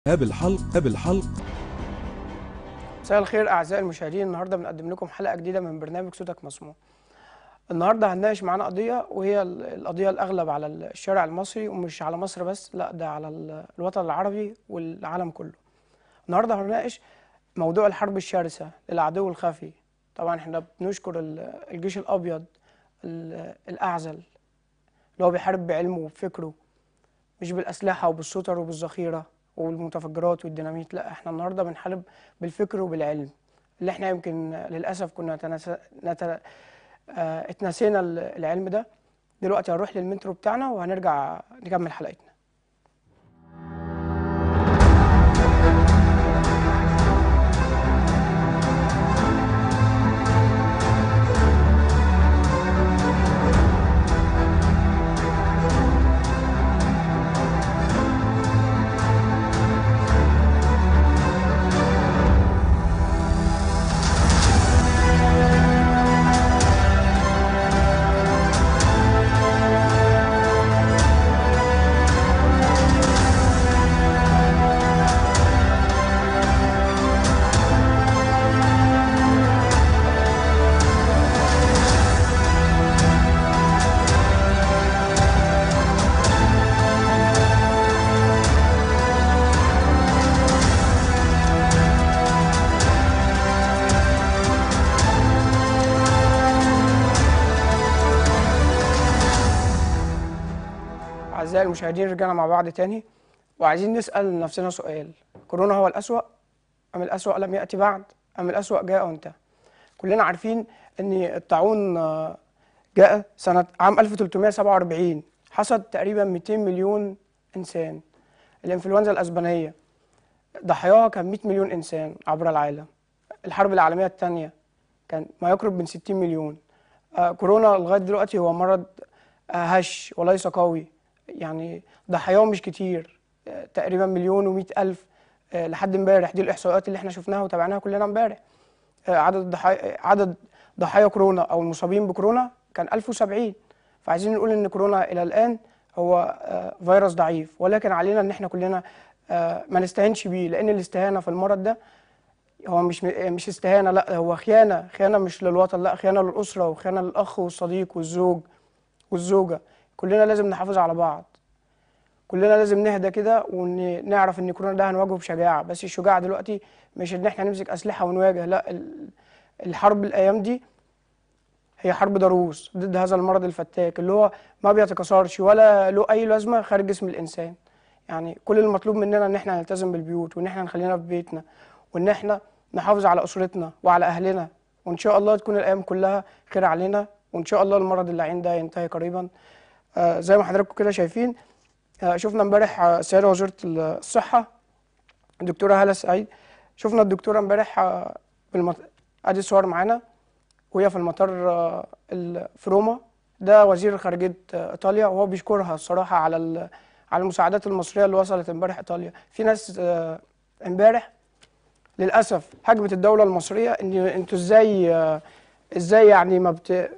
قبل حلق قبل حلق مساء الخير اعزائي المشاهدين النهارده بنقدم لكم حلقه جديده من برنامج صوتك مسموع النهارده هنناقش معانا قضيه وهي ال- القضيه الاغلب على الشارع المصري ومش على مصر بس لا ده على ال- الوطن العربي والعالم كله النهارده هنناقش موضوع الحرب الشرسه للعدو الخفي طبعا احنا بنشكر ال- الجيش الابيض ال- الاعزل اللي هو بيحارب بعلمه وبفكره مش بالاسلحه وبالشطر وبالذخيره والمتفجرات والديناميت لا احنا النهارده بنحارب بالفكر وبالعلم اللي احنا يمكن للاسف كنا نتناسى نت... اه اتنسينا ال- العلم ده دلوقتي هنروح للمنترو بتاعنا وهنرجع نكمل حلقتنا أعزائي المشاهدين رجعنا مع بعض تاني وعايزين نسأل نفسنا سؤال كورونا هو الأسوأ أم الأسوأ لم يأتي بعد أم الأسوأ جاء وانتهى كلنا عارفين أن الطاعون آه، جاء سنة عام 1347 حصد تقريبا 200 مليون إنسان الإنفلونزا الأسبانية ضحاياها كان 100 مليون إنسان عبر العالم الحرب العالمية الثانية كان ما يقرب من 60 مليون آه، كورونا لغاية دلوقتي هو مرض آه، هش وليس قوي يعني ضحاياه مش كتير آه، تقريبا مليون ومئة ألف آه، لحد امبارح دي الإحصائيات اللي احنا شفناها وتابعناها كلنا امبارح آه، عدد الضحايا عدد ضحايا كورونا أو المصابين بكورونا كان 1070 فعايزين نقول إن كورونا إلى الآن هو آه، فيروس ضعيف ولكن علينا إن احنا كلنا آه، ما نستهينش بيه لأن الاستهانة في المرض ده هو مش مش استهانة لا هو خيانة خيانة مش للوطن لا خيانة للأسرة وخيانة للأخ والصديق والزوج والزوجة كلنا لازم نحافظ على بعض كلنا لازم نهدى كده ونعرف ان كورونا ده هنواجهه بشجاعة بس الشجاعة دلوقتي مش ان احنا نمسك أسلحة ونواجه لا ال- الحرب الأيام دي هي حرب ضروس ضد هذا المرض الفتاك اللي هو ما بيتكاثرش ولا له أي لازمة خارج جسم الإنسان يعني كل المطلوب مننا ان احنا نلتزم بالبيوت وان احنا نخلينا في بيتنا وان احنا نحافظ على أسرتنا وعلى أهلنا وإن شاء الله تكون الأيام كلها خير علينا وإن شاء الله المرض اللعين ده ينتهي قريبا آه زي ما حضراتكم كده شايفين آه شفنا امبارح آه، السيدة وزيرة الصحة الدكتورة هالة سعيد شفنا الدكتورة امبارح آه، بالمط... ادي الصور معانا وهي في المطار آه، ال- في روما ده وزير خارجية آه، ايطاليا وهو بيشكرها الصراحة على ال... على المساعدات المصرية اللي وصلت امبارح ايطاليا في ناس آه، امبارح للاسف هجمت الدولة المصرية ان انتوا ازاي آه، ازاي يعني ما بت...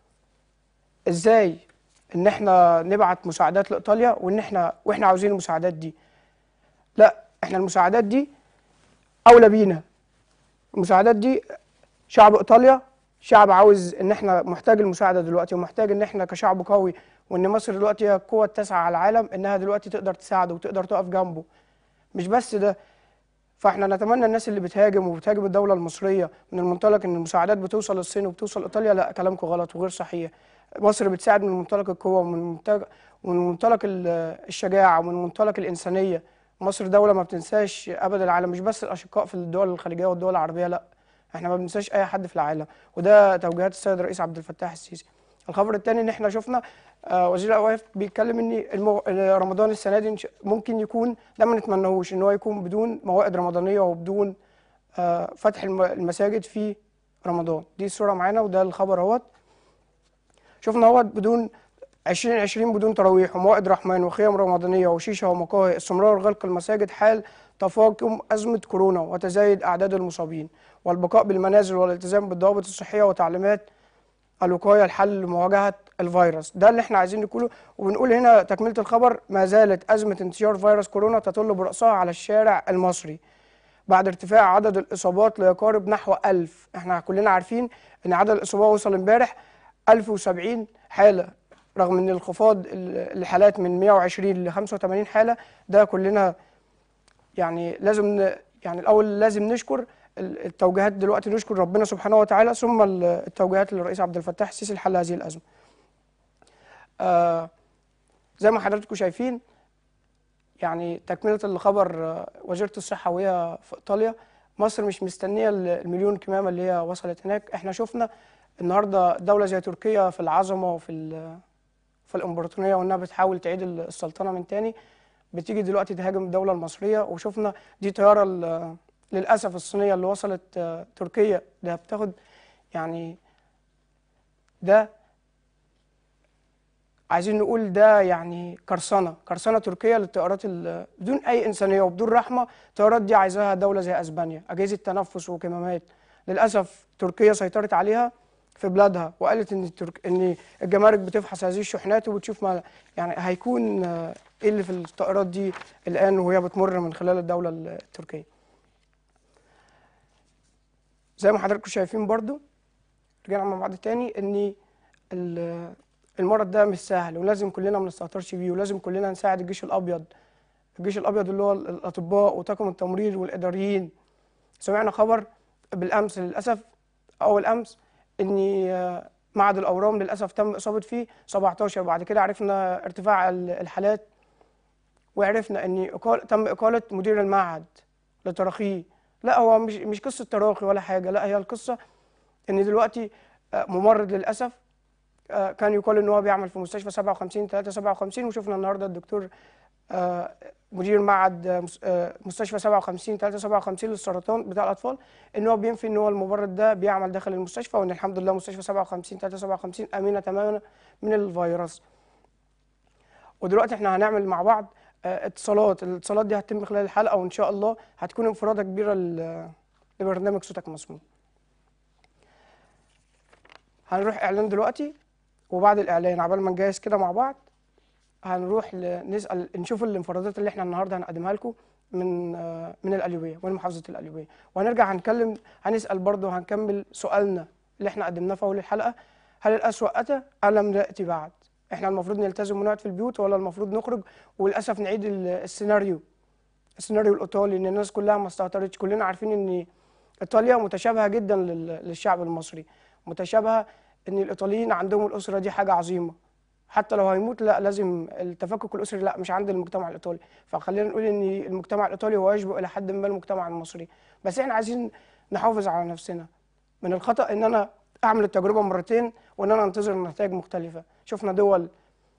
ازاي ان احنا نبعت مساعدات لايطاليا وان احنا واحنا عاوزين المساعدات دي لا احنا المساعدات دي اولى بينا المساعدات دي شعب ايطاليا شعب عاوز ان احنا محتاج المساعده دلوقتي ومحتاج ان احنا كشعب قوي وان مصر دلوقتي هي القوه التاسعه على العالم انها دلوقتي تقدر تساعده وتقدر تقف جنبه مش بس ده فاحنا نتمنى الناس اللي بتهاجم وبتهاجم الدوله المصريه من المنطلق ان المساعدات بتوصل للصين وبتوصل ايطاليا لا كلامكم غلط وغير صحيح مصر بتساعد من منطلق القوه ومن منطلق ومن منطلق ال- الشجاعه ومن منطلق الانسانيه مصر دوله ما بتنساش ابدا العالم مش بس الاشقاء في الدول الخليجيه والدول العربيه لا احنا ما بننساش اي حد في العالم وده توجيهات السيد الرئيس عبد الفتاح السيسي الخبر الثاني ان احنا شفنا آه، وزير الاوقاف بيتكلم ان المو... آه، رمضان السنه دي إن شاء- ممكن يكون ده ما نتمناهوش ان هو يكون بدون موائد رمضانيه وبدون آه، فتح الم- المساجد في رمضان دي الصوره معانا وده الخبر اهوت شفنا اهوت بدون 2020 بدون تراويح وموائد رحمن وخيام رمضانيه وشيشه ومقاهي استمرار غلق المساجد حال تفاقم ازمه كورونا وتزايد اعداد المصابين والبقاء بالمنازل والالتزام بالضوابط الصحيه وتعليمات الوقايه الحل لمواجهه الفيروس ده اللي احنا عايزين نقوله وبنقول هنا تكمله الخبر ما زالت ازمه انتشار فيروس كورونا تطل براسها على الشارع المصري بعد ارتفاع عدد الاصابات ليقارب نحو 1000 احنا كلنا عارفين ان عدد الاصابات وصل امبارح 1070 حاله رغم ان انخفاض ال- الحالات من 120 ل 85 حاله ده كلنا يعني لازم ن- يعني الاول لازم نشكر ال- التوجيهات دلوقتي نشكر ربنا سبحانه وتعالى ثم ال- التوجيهات للرئيس عبد الفتاح السيسي لحل هذه الازمه. آه زي ما حضراتكم شايفين يعني تكمله الخبر آه، وزيره الصحه وهي في ايطاليا مصر مش مستنيه ال- المليون كمامه اللي هي وصلت هناك احنا شفنا النهارده دوله زي تركيا في العظمه وفي ال- في الامبراطوريه وانها بتحاول تعيد السلطنه من تاني بتيجي دلوقتي تهاجم الدوله المصريه وشفنا دي طياره ال- للاسف الصينيه اللي وصلت آه، تركيا ده بتاخد يعني ده عايزين نقول ده يعني قرصنه قرصنه تركيا للطيارات ال- بدون اي انسانيه وبدون رحمه الطيارات دي عايزاها دوله زي اسبانيا اجهزه تنفس وكمامات للاسف تركيا سيطرت عليها في بلادها وقالت ان الترك... ان الجمارك بتفحص هذه الشحنات وبتشوف ما يعني هيكون آه، ايه اللي في الطائرات دي الان وهي بتمر من خلال الدوله التركيه زي ما حضراتكم شايفين برضو رجعنا مع بعض تاني ان ال- المرض ده مش سهل ولازم كلنا ما نستهترش بيه ولازم كلنا نساعد الجيش الابيض الجيش الابيض اللي هو ال- الاطباء وطاقم التمريض والاداريين سمعنا خبر بالامس للاسف اول امس ان آه، معهد الاورام للاسف تم اصابه فيه 17 بعد كده عرفنا ارتفاع ال- الحالات وعرفنا ان إقال... تم اقاله مدير المعهد لتراخيه لا هو مش مش قصه تراخي ولا حاجه لا هي القصه ان دلوقتي آه، ممرض للاسف آه، كان يقال ان هو بيعمل في مستشفى 57 3 57 وشفنا النهارده الدكتور آه، مدير معهد آه، مس- آه، مستشفى 57 3 57 للسرطان بتاع الاطفال ان هو بينفي ان هو الممرض ده بيعمل داخل المستشفى وان الحمد لله مستشفى 57 3 57 امنه تماما من الفيروس ودلوقتي احنا هنعمل مع بعض آه، اتصالات الاتصالات دي هتتم خلال الحلقه وان شاء الله هتكون انفراده كبيره ل- لبرنامج صوتك مسموع هنروح اعلان دلوقتي وبعد الاعلان عبال ما نجهز كده مع بعض هنروح ل- نسال نشوف الانفرادات اللي احنا النهارده هنقدمها لكم من آه، من القليوبيه من محافظه القليوبيه وهنرجع هنكلم هنسال برضه هنكمل سؤالنا اللي احنا قدمناه في اول الحلقه هل الاسوأ اتى ام لم ياتي بعد احنا المفروض نلتزم ونقعد في البيوت ولا المفروض نخرج وللاسف نعيد ال- السيناريو السيناريو الايطالي ان الناس كلها ما استهترتش كلنا عارفين ان ايطاليا متشابهه جدا لل- للشعب المصري متشابهه ان الايطاليين عندهم الاسره دي حاجه عظيمه حتى لو هيموت لا لازم التفكك الاسري لا مش عند المجتمع الايطالي فخلينا نقول ان المجتمع الايطالي هو يشبه الى حد ما المجتمع المصري بس احنا عايزين نحافظ على نفسنا من الخطا ان انا اعمل التجربه مرتين وان انا انتظر نتائج مختلفه شفنا دول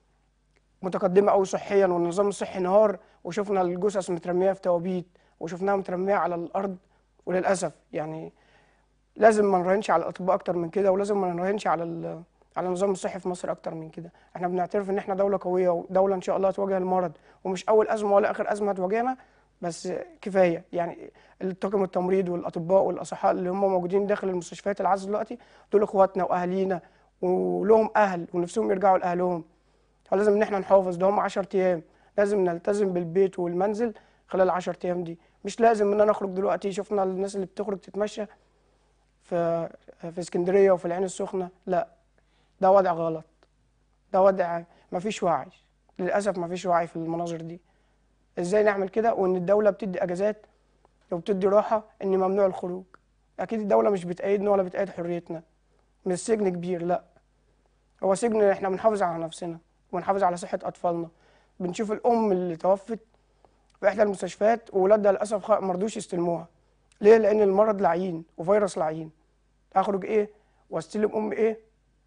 متقدمه قوي صحيا والنظام الصحي انهار وشفنا الجثث مترميه في توابيت وشفناها مترميه على الارض وللاسف يعني لازم ما نراهنش على الاطباء اكتر من كده ولازم ما نراهنش على ال- على النظام الصحي في مصر اكتر من كده احنا بنعترف ان احنا دوله قويه ودوله ان شاء الله تواجه المرض ومش اول ازمه ولا اخر ازمه هتواجهنا بس كفايه يعني الطاقم التمريض والاطباء والاصحاء اللي هم موجودين داخل المستشفيات العز دلوقتي دول اخواتنا واهالينا ولهم اهل ونفسهم يرجعوا لاهلهم فلازم ان احنا نحافظ ده هم 10 ايام لازم نلتزم بالبيت والمنزل خلال ال 10 ايام دي مش لازم ان انا اخرج دلوقتي شفنا الناس اللي بتخرج تتمشى في في اسكندريه وفي العين السخنه لا ده وضع غلط ده وضع مفيش وعي للاسف مفيش وعي في المناظر دي ازاي نعمل كده وان الدوله بتدي اجازات وبتدي راحه ان ممنوع الخروج اكيد الدوله مش بتأيدنا ولا بتأيد حريتنا مش سجن كبير لا هو سجن احنا بنحافظ على نفسنا وبنحافظ على صحه اطفالنا بنشوف الام اللي توفت في احدى المستشفيات وولادها للاسف خ- مرضوش يستلموها ليه لان المرض لعين وفيروس لعين اخرج ايه واستلم ام ايه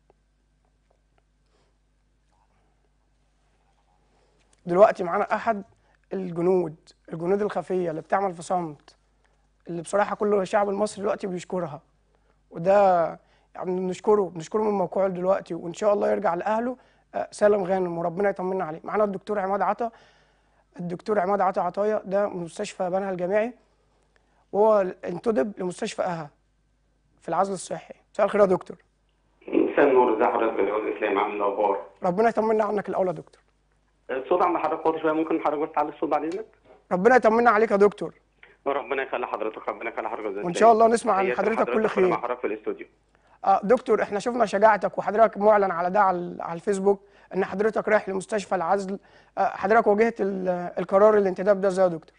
دلوقتي معانا احد الجنود الجنود الخفيه اللي بتعمل في صمت اللي بصراحه كل الشعب المصري دلوقتي بيشكرها وده يعني بنشكره بنشكره من موقعه دلوقتي وان شاء الله يرجع لاهله آه، سالم غانم وربنا يطمنا عليه معانا الدكتور عماد عطا الدكتور عماد عطا عطايا ده من مستشفى بنها الجامعي وهو انتدب لمستشفى اها في العزل الصحي مساء الخير يا دكتور مساء النور ازي حضرتك يا استاذ اسلام عامل إيه الاخبار؟ ربنا يطمنا عنك الاول يا دكتور الصوت عند حضرتك واطي شويه ممكن حضرتك بس تعلي الصوت بعد اذنك؟ ربنا يطمنا عليك يا دكتور ربنا يخلي حضرتك ربنا يخلي حضرتك يا أستاذ وان شاء الله إسلام. نسمع عن تحياتي حضرتك كل لحضرتك خير مع حضرتك في الاستوديو آه دكتور احنا شفنا شجاعتك وحضرتك معلن على ده على, على الفيسبوك ان حضرتك رايح لمستشفى العزل آه حضرتك واجهت ال- القرار الانتداب ده ازاي يا دكتور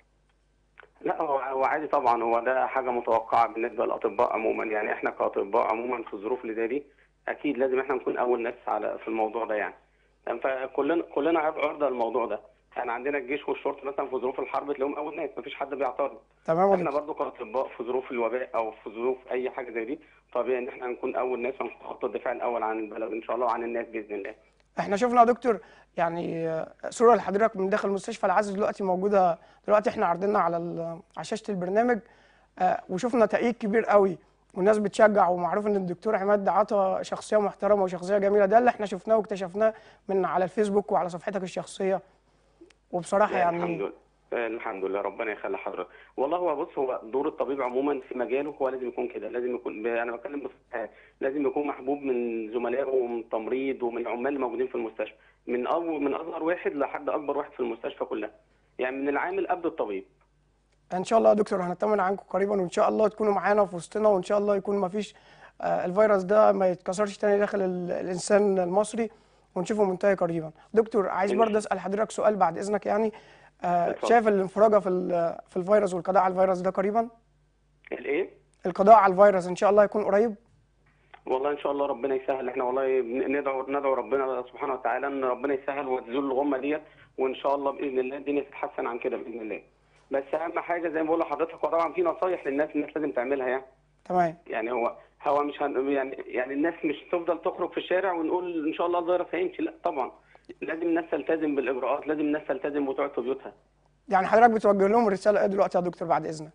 لا هو هو عادي طبعا هو ده حاجه متوقعه بالنسبه للاطباء عموما يعني احنا كاطباء عموما في الظروف اللي زي دي اكيد لازم احنا نكون اول ناس على في الموضوع ده يعني تمام؟ فكلنا كلنا عرضه للموضوع ده احنا عندنا الجيش والشرطه مثلا في ظروف الحرب تلاقيهم اول ناس مفيش حد بيعترض تمام يا احنا دكتور برضو كاطباء في ظروف الوباء او في ظروف اي حاجه زي دي طبيعي ان احنا نكون اول ناس ونكون خط الدفاع الاول عن البلد ان شاء الله وعن الناس باذن الله احنا شفنا يا دكتور يعني آه، صوره لحضرتك من داخل مستشفى العزل دلوقتي موجوده دلوقتي احنا عارضينها على ال- على شاشه البرنامج آه، وشفنا تأييد كبير قوي والناس بتشجع ومعروف ان الدكتور عماد عطا شخصيه محترمه وشخصيه جميله ده اللي احنا شفناه واكتشفناه من على الفيسبوك وعلى صفحتك الشخصيه وبصراحه لا، يعني الحمد لله آه، الحمد لله ربنا يخلي حضرتك والله هو بص هو دور الطبيب عموما في مجاله هو لازم يكون كده لازم يكون ب- انا بتكلم بصراحه لازم يكون محبوب من زملائه ومن التمريض ومن العمال اللي موجودين في المستشفى من اول من اصغر واحد لحد اكبر واحد في المستشفى كلها يعني من العامل قبل الطبيب ان شاء الله يا دكتور هنطمن عنكم قريبا وان شاء الله تكونوا معانا في وسطنا وان شاء الله يكون ما فيش آه، الفيروس ده ما يتكسرش تاني داخل ال- الانسان المصري ونشوفه منتهي قريبا دكتور عايز إن برضه شاء- اسال حضرتك سؤال بعد اذنك يعني آه، اتفضل. شايف الانفراجه في ال- في الفيروس والقضاء على الفيروس ده قريبا الايه القضاء على الفيروس ان شاء الله يكون قريب والله ان شاء الله ربنا يسهل احنا والله بن- ندعو ندعو ربنا سبحانه وتعالى ان ربنا يسهل وتزول الغمه ديت وان شاء الله باذن الله الدنيا تتحسن عن كده باذن الله بس اهم حاجه زي ما بقول لحضرتك هو طبعا في نصايح للناس الناس لازم تعملها يعني تمام يعني هو هو مش هن يعني يعني الناس مش تفضل تخرج في الشارع ونقول ان شاء الله الفيروس هيمشي لا طبعا لازم الناس تلتزم بالاجراءات لازم الناس تلتزم وتقعد في بيوتها يعني حضرتك بتوجه لهم رساله ايه دلوقتي يا دكتور بعد اذنك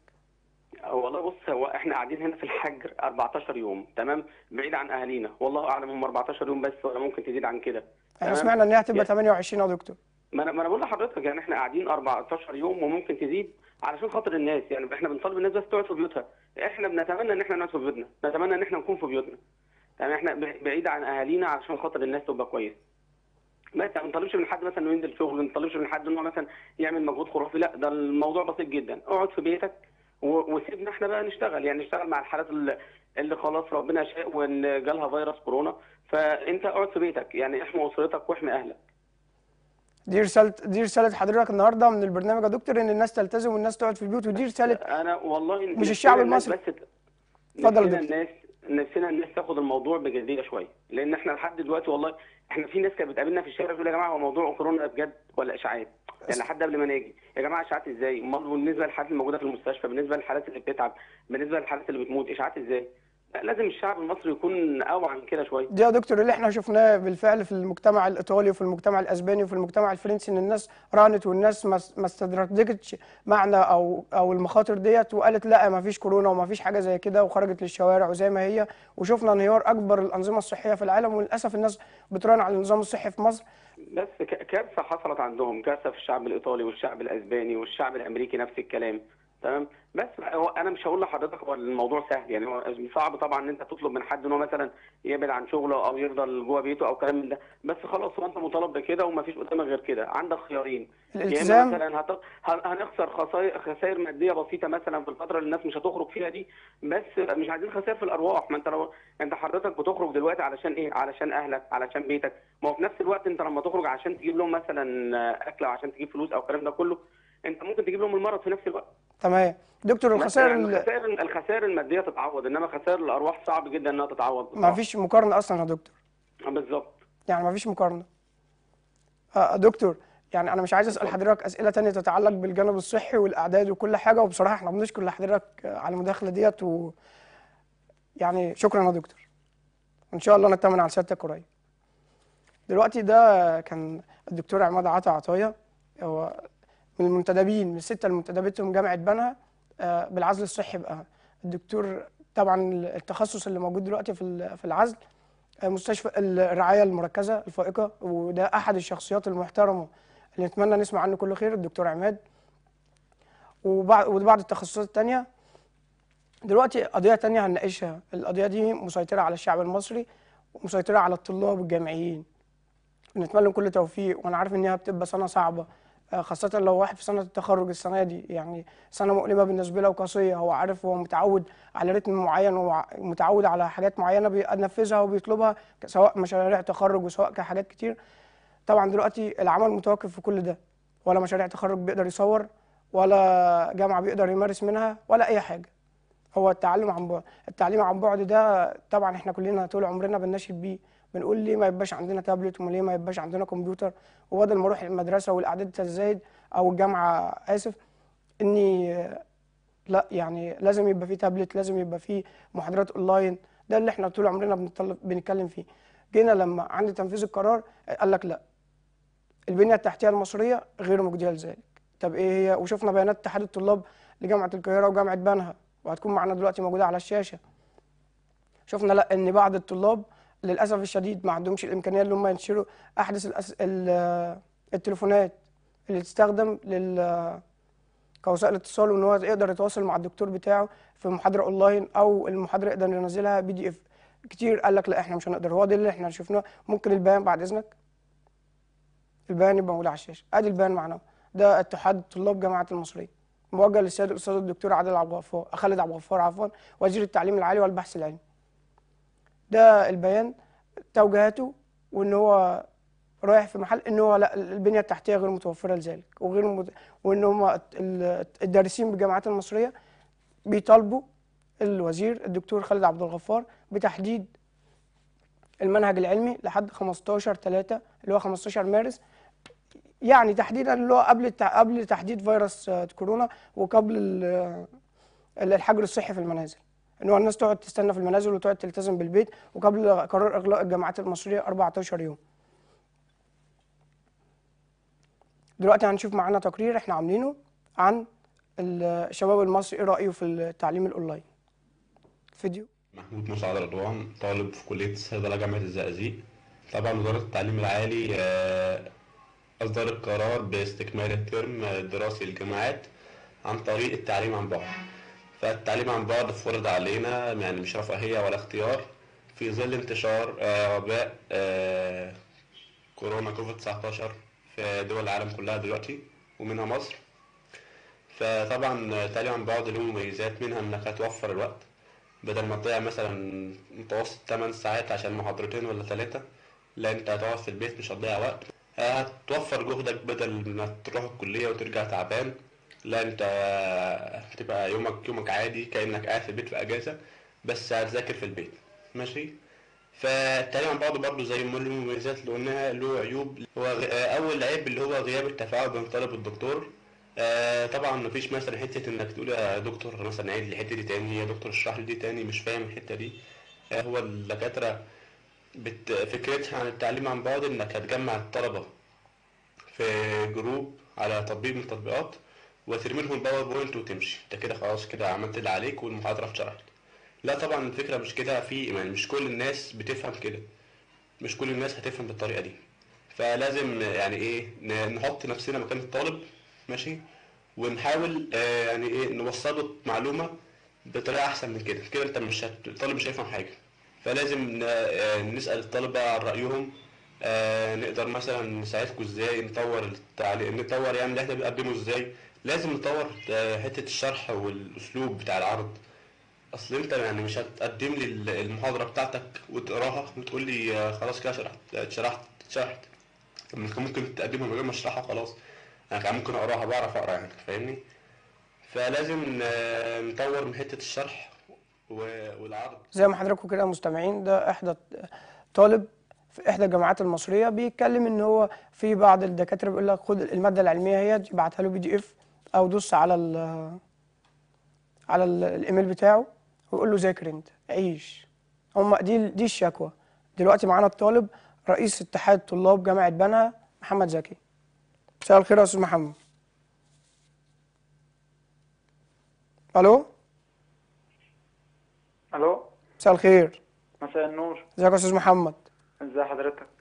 والله بص هو احنا قاعدين هنا في الحجر 14 يوم تمام بعيد عن اهالينا والله اعلم هم 14 يوم بس ولا ممكن تزيد عن كده احنا تمام؟ سمعنا ان هي هتبقى يعني- 28 يا دكتور ما انا ما انا بقول لحضرتك يعني احنا قاعدين 14 يوم وممكن تزيد علشان خاطر الناس يعني احنا بنطالب الناس بس تقعد في بيوتها احنا بنتمنى ان احنا نقعد في بيوتنا نتمنى ان احنا نكون في بيوتنا يعني احنا ب- بعيد عن اهالينا علشان خاطر الناس تبقى كويسه بس ما بنطالبش من حد مثلا انه ينزل شغل ما بنطالبش من حد انه مثلا يعمل مجهود خرافي لا ده الموضوع بسيط جدا اقعد في بيتك و- وسيبنا احنا بقى نشتغل يعني نشتغل مع الحالات اللي, اللي خلاص ربنا شاء وان جالها فيروس كورونا فانت اقعد في بيتك يعني احمي اسرتك واحمي اهلك دي رساله دي رساله حضرتك النهارده من البرنامج يا دكتور ان الناس تلتزم والناس تقعد في البيوت ودي رساله انا والله مش نفسنا الشعب الناس المصري. بس ت- اتفضل يا نفسنا دكتور. الناس نفسنا الناس تاخد الموضوع بجديه شويه لان احنا لحد دلوقتي والله احنا في ناس كانت بتقابلنا في الشارع تقول يا جماعه هو موضوع كورونا ده بجد ولا اشاعات يعني لحد قبل ما نيجي يا جماعه اشاعات ازاي امال بالنسبه للحالات الموجوده في المستشفى بالنسبه للحالات اللي بتتعب بالنسبه للحالات اللي بتموت اشاعات ازاي لا لازم الشعب المصري يكون اوعى من كده شويه دي يا دكتور اللي احنا شفناه بالفعل في المجتمع الايطالي وفي المجتمع الاسباني وفي المجتمع الفرنسي ان الناس رانت والناس ما ما استدركتش معنى او او المخاطر ديت وقالت لا ما فيش كورونا وما فيش حاجه زي كده وخرجت للشوارع وزي ما هي وشفنا انهيار اكبر الانظمه الصحيه في العالم وللاسف الناس بتران على النظام الصحي في مصر بس ك- كارثه حصلت عندهم كارثه في الشعب الايطالي والشعب الاسباني والشعب الامريكي نفس الكلام تمام بس هو انا مش هقول لحضرتك هو الموضوع سهل يعني هو صعب طبعا ان انت تطلب من حد ان هو مثلا يبعد عن شغله او يفضل جوه بيته او كلام من ده بس خلاص هو انت مطالب بكده ومفيش قدامك غير كده عندك خيارين يا اما الالتزام مثلا هت... هن- هنخسر خسائر خسائر ماديه بسيطه مثلا في الفتره اللي الناس مش هتخرج فيها دي بس مش عايزين خسائر في الارواح ما انت لو انت حضرتك بتخرج دلوقتي علشان ايه علشان اهلك علشان بيتك ما هو في نفس الوقت انت لما تخرج عشان تجيب لهم مثلا اكل او عشان تجيب فلوس او الكلام ده كله انت ممكن تجيب لهم المرض في نفس الوقت تمام دكتور الخسائر يعني ال- الخسائر الخسائر الماديه تتعوض انما خسائر الارواح صعب جدا انها تتعوض ما بصراحة. فيش مقارنه اصلا يا دكتور بالظبط يعني ما فيش مقارنه آه دكتور يعني انا مش عايز اسال حضرتك اسئله تانية تتعلق بالجانب الصحي والاعداد وكل حاجه وبصراحه احنا بنشكر لحضرتك آه، على المداخله ديت و يعني شكرا يا دكتور وان شاء الله نطمن على سيادتك قريب دلوقتي ده كان الدكتور عماد عطا عطيه هو من المنتدبين من السته اللي منتدبتهم جامعه بنها آه، بالعزل الصحي بقى الدكتور طبعا التخصص اللي موجود دلوقتي في ال- في العزل آه، مستشفى الرعايه المركزه الفائقه وده احد الشخصيات المحترمه اللي نتمنى نسمع عنه كل خير الدكتور عماد وبعض وبعض التخصصات التانية دلوقتي قضية تانية هنناقشها القضية دي مسيطرة على الشعب المصري ومسيطره على الطلاب الجامعيين بنتمنى لهم كل توفيق وانا عارف انها بتبقى سنه صعبه آه، خاصة لو واحد في سنة التخرج السنة دي يعني سنة مؤلمة بالنسبة له وقاسية هو عارف هو متعود على رتم معين ومتعود على حاجات معينة بينفذها وبيطلبها سواء مشاريع تخرج وسواء كحاجات كتير طبعا دلوقتي العمل متوقف في كل ده ولا مشاريع تخرج بيقدر يصور ولا جامعة بيقدر يمارس منها ولا أي حاجة هو التعلم عن بعد التعليم عن بعد ده طبعا احنا كلنا طول عمرنا بنناشد بيه بنقول ليه ما يبقاش عندنا تابلت وليه ما يبقاش عندنا كمبيوتر وبدل ما اروح المدرسه والاعداد الزايد او الجامعه اسف اني لا يعني لازم يبقى في تابلت لازم يبقى في محاضرات اونلاين ده اللي احنا طول عمرنا بنطلب بنتكلم فيه جينا لما عند تنفيذ القرار قال لك لا البنيه التحتيه المصريه غير مجديه لذلك طب ايه هي وشفنا بيانات اتحاد الطلاب لجامعه القاهره وجامعه بنها وهتكون معانا دلوقتي موجوده على الشاشه شفنا لا ان بعض الطلاب للاسف الشديد ما عندهمش الامكانيه اللي هم ينشروا احدث الأس... التليفونات اللي تستخدم لل كوسائل اتصال وان هو يقدر يتواصل مع الدكتور بتاعه في محاضره اونلاين او المحاضره يقدر ينزلها بي دي اف كتير قال لك لا احنا مش هنقدر هو ده اللي احنا شفناه ممكن البيان بعد اذنك البيان يبقى موجود على الشاشه ادي البيان معنا ده اتحاد طلاب جامعه المصريه موجه للسيد الاستاذ الدكتور عادل عبد الغفار خالد عبد الغفار عفوا وزير التعليم العالي والبحث العلمي ده البيان توجيهاته وان هو رايح في محل ان هو لا البنيه التحتيه غير متوفره لذلك وغير مت... وان هم الدارسين بالجامعات المصريه بيطالبوا الوزير الدكتور خالد عبد الغفار بتحديد المنهج العلمي لحد 15 3 اللي هو 15 مارس يعني تحديدا اللي هو قبل قبل تحديد فيروس كورونا وقبل الحجر الصحي في المنازل ان هو الناس تقعد تستنى في المنازل وتقعد تلتزم بالبيت وقبل قرار اغلاق الجامعات المصريه 14 يوم دلوقتي هنشوف معانا تقرير احنا عاملينه عن الشباب المصري ايه رايه في التعليم الاونلاين فيديو محمود مسعد رضوان طالب في كليه الصيدله جامعه الزقازيق طبعا وزاره التعليم العالي آه، اصدرت قرار باستكمال الترم الدراسي للجامعات عن طريق التعليم عن بعد فالتعليم عن بعد فرض علينا يعني مش رفاهية ولا اختيار في ظل انتشار آه، وباء آه، كورونا كوفيد 19 في دول العالم كلها دلوقتي ومنها مصر فطبعا التعليم عن بعد له مميزات منها انك هتوفر الوقت بدل ما تضيع مثلا متوسط 8 ساعات عشان محاضرتين ولا ثلاثة لا انت هتقعد في البيت مش هتضيع وقت هتوفر جهدك بدل ما تروح الكلية وترجع تعبان لا انت هتبقى يومك يومك عادي كانك قاعد في البيت في اجازه بس هتذاكر في البيت ماشي فالتعليم عن بعض برضه زي ما له مميزات اللي قلناها له عيوب هو اول عيب اللي هو غياب التفاعل بين الطالب والدكتور آه طبعا مفيش مثلا حته انك تقول يا دكتور مثلا عيد لي الحته دي تاني يا دكتور اشرح لي دي تاني مش فاهم الحته دي آه هو الدكاتره بت... فكرتها عن التعليم عن بعد انك هتجمع الطلبه في جروب على تطبيق من التطبيقات وترمي لهم الباوربوينت وتمشي انت كده خلاص كده عملت اللي عليك والمحاضره اتشرحت لا طبعا الفكره مش كده في يعني مش كل الناس بتفهم كده مش كل الناس هتفهم بالطريقه دي فلازم يعني ايه نحط نفسنا مكان الطالب ماشي ونحاول آه يعني ايه نوصله معلومه بطريقه احسن من كده كده انت مش هت... الطالب مش هيفهم حاجه فلازم آه نسال الطلبه عن رايهم آه نقدر مثلا نساعدكم ازاي نطور التعليم نطور يعني اللي احنا بنقدمه ازاي لازم نطور حته الشرح والاسلوب بتاع العرض اصل انت يعني مش هتقدم لي المحاضره بتاعتك وتقراها وتقول لي خلاص كده شرحت شرحت شرحت طب ممكن تقدمها من غير ما اشرحها خلاص انا كان ممكن اقراها بعرف اقرا يعني فاهمني فلازم نطور من حته الشرح والعرض زي ما حضراتكم كده مستمعين ده احدى طالب في احدى الجامعات المصريه بيتكلم ان هو في بعض الدكاتره بيقول لك خد الماده العلميه هي ابعتها له بي دي اف او دوس على ال على ال الايميل بتاعه ويقول له ذاكر انت عيش هم دي دي الشكوى دلوقتي معانا الطالب رئيس اتحاد طلاب جامعه بنها محمد زكي مساء الخير يا استاذ محمد الو الو مساء الخير مساء النور ازيك يا استاذ محمد ازي حضرتك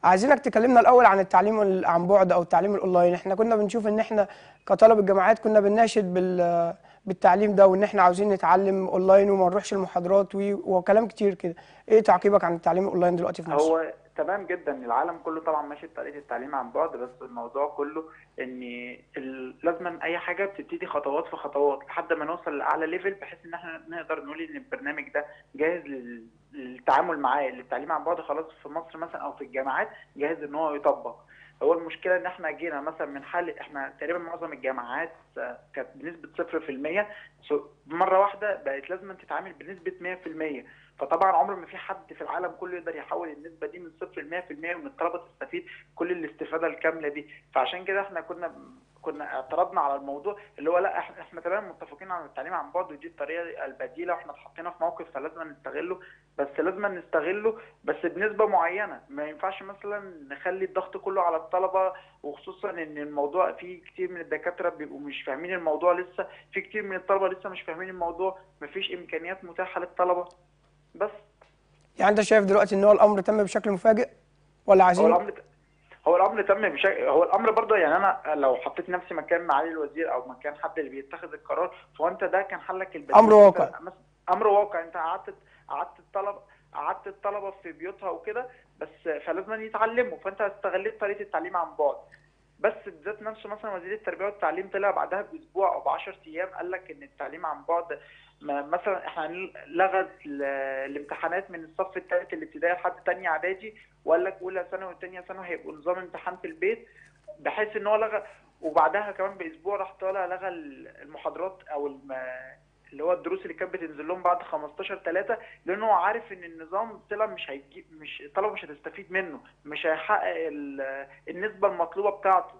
عايزينك تكلمنا الاول عن التعليم ال- عن بعد او التعليم الاونلاين احنا كنا بنشوف ان احنا كطلبه جامعات كنا بنناشد بال بالتعليم ده وان احنا عاوزين نتعلم اونلاين وما نروحش المحاضرات و- وكلام كتير كده ايه تعقيبك عن التعليم الاونلاين دلوقتي في مصر هو تمام جدا العالم كله طبعا ماشي بطريقه التعليم عن بعد بس الموضوع كله ان ال- لازم اي حاجه بتبتدي خطوات في خطوات لحد ما نوصل لاعلى ليفل بحيث ان احنا نقدر نقول ان البرنامج ده جاهز لل- للتعامل معاه للتعليم عن بعد خلاص في مصر مثلا او في الجامعات جاهز ان هو يطبق هو المشكله ان احنا جينا مثلا من حال احنا تقريبا معظم الجامعات آه، كانت بنسبه 0% سو- مره واحده بقت لازم تتعامل بنسبه 100% فطبعا عمر ما في حد في العالم كله يقدر يحول النسبه دي من صفر ل 100% وان الطلبه تستفيد كل الاستفاده الكامله دي فعشان كده احنا كنا كنا اعترضنا على الموضوع اللي هو لا احنا احنا تمام متفقين على التعليم عن بعد ودي الطريقه البديله واحنا اتحطينا في موقف فلازم نستغله بس لازم نستغله بس بنسبه معينه ما ينفعش مثلا نخلي الضغط كله على الطلبه وخصوصا ان الموضوع في كتير من الدكاتره بيبقوا مش فاهمين الموضوع لسه في كتير من الطلبه لسه مش فاهمين الموضوع مفيش امكانيات متاحه للطلبه بس يعني انت شايف دلوقتي ان هو الامر تم بشكل مفاجئ ولا هو عايزين الامر هو الامر تم بشكل هو الامر برضه يعني انا لو حطيت نفسي مكان معالي الوزير او مكان حد اللي بيتخذ القرار فهو انت ده كان حلك البديل أمر أنت واقع. مثلا امر واقع انت قعدت قعدت الطلبه قعدت الطلبه في بيوتها وكده بس فلازم يتعلموا فانت استغليت طريقه التعليم عن بعد بس بذات نفسه مثلا وزير التربيه والتعليم طلع بعدها باسبوع او ب 10 ايام قال لك ان التعليم عن بعد ما- مثلا احنا لغى ال- الامتحانات من الصف الثالث الابتدائي لحد ثانيه اعدادي وقال لك اولى ثانوي وثانيه ثانوي هيبقوا نظام امتحان في البيت بحيث ان هو لغى وبعدها كمان باسبوع راح طالع لغى المحاضرات او الم... اللي هو الدروس اللي كانت بتنزل لهم بعد 15 3 لانه هو عارف ان النظام طلع مش هيجيب مش الطلبه مش هتستفيد منه مش هيحقق ال- النسبه المطلوبه بتاعته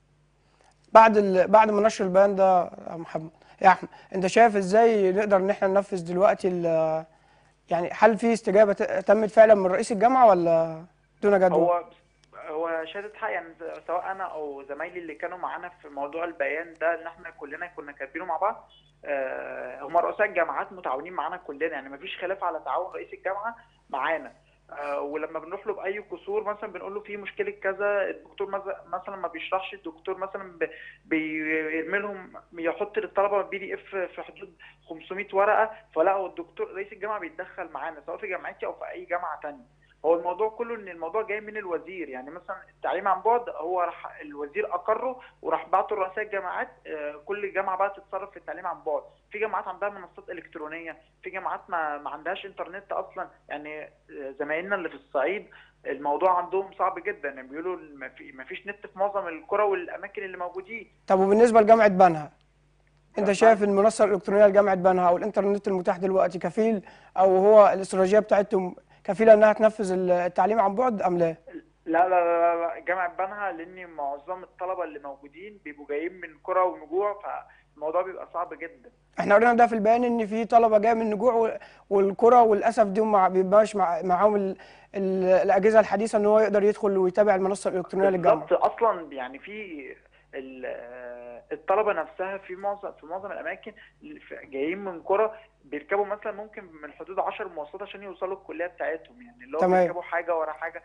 بعد ال... بعد ما نشر البيان ده يا محمد يا احمد انت شايف ازاي نقدر ان احنا ننفذ دلوقتي ال... يعني هل في استجابه ت- تمت فعلا من رئيس الجامعه ولا دون جدوى؟ هو هو شهادة حق يعني سواء انا او زمايلي اللي كانوا معانا في موضوع البيان ده ان احنا كلنا كنا كاتبينه مع بعض آه، هم رؤساء الجامعات متعاونين معانا كلنا يعني مفيش خلاف على تعاون رئيس الجامعه معانا آه، ولما بنروح له باي قصور مثلا بنقول له في مشكله كذا الدكتور مز- مثلا ما بيشرحش الدكتور مثلا ب- بيرمي لهم يحط للطلبه بي دي اف في حدود 500 ورقه فلا هو الدكتور رئيس الجامعه بيتدخل معانا سواء في جامعتي او في اي جامعه تانية هو الموضوع كله ان الموضوع جاي من الوزير يعني مثلا التعليم عن بعد هو راح الوزير اقره وراح بعته لرؤساء الجامعات آه، كل جامعه بقى تتصرف في التعليم عن بعد في جامعات عندها منصات الكترونيه في جامعات ما, ما عندهاش انترنت اصلا يعني آه، زمايلنا اللي في الصعيد الموضوع عندهم صعب جدا يعني بيقولوا ما في- ما فيش نت في معظم القرى والاماكن اللي موجودين طب وبالنسبه لجامعه بنها انت تمام. شايف المنصه الالكترونيه لجامعه بنها او الانترنت المتاح دلوقتي كفيل او هو الاستراتيجيه بتاعتهم كفيله انها تنفذ التعليم عن بعد ام لا؟ لا لا لا لا جامعة بنها لأن معظم الطلبة اللي موجودين بيبقوا جايين من قرى ونجوع فالموضوع بيبقى صعب جدا احنا قرينا ده في البيان ان في طلبه جايه من نجوع وال- والقرى وللاسف دي ما بيبقاش مع معاهم ال- ال- الاجهزه الحديثه ان هو يقدر يدخل ويتابع المنصه الالكترونيه للجامعه بالظبط أصلا يعني في ال- الطلبة نفسها في معظم في معظم الأماكن اللي في- جايين من قرى بيركبوا مثلا ممكن من حدود 10 مواصلات عشان يوصلوا الكلية بتاعتهم يعني اللي هو تمام. بيركبوا حاجة ورا حاجة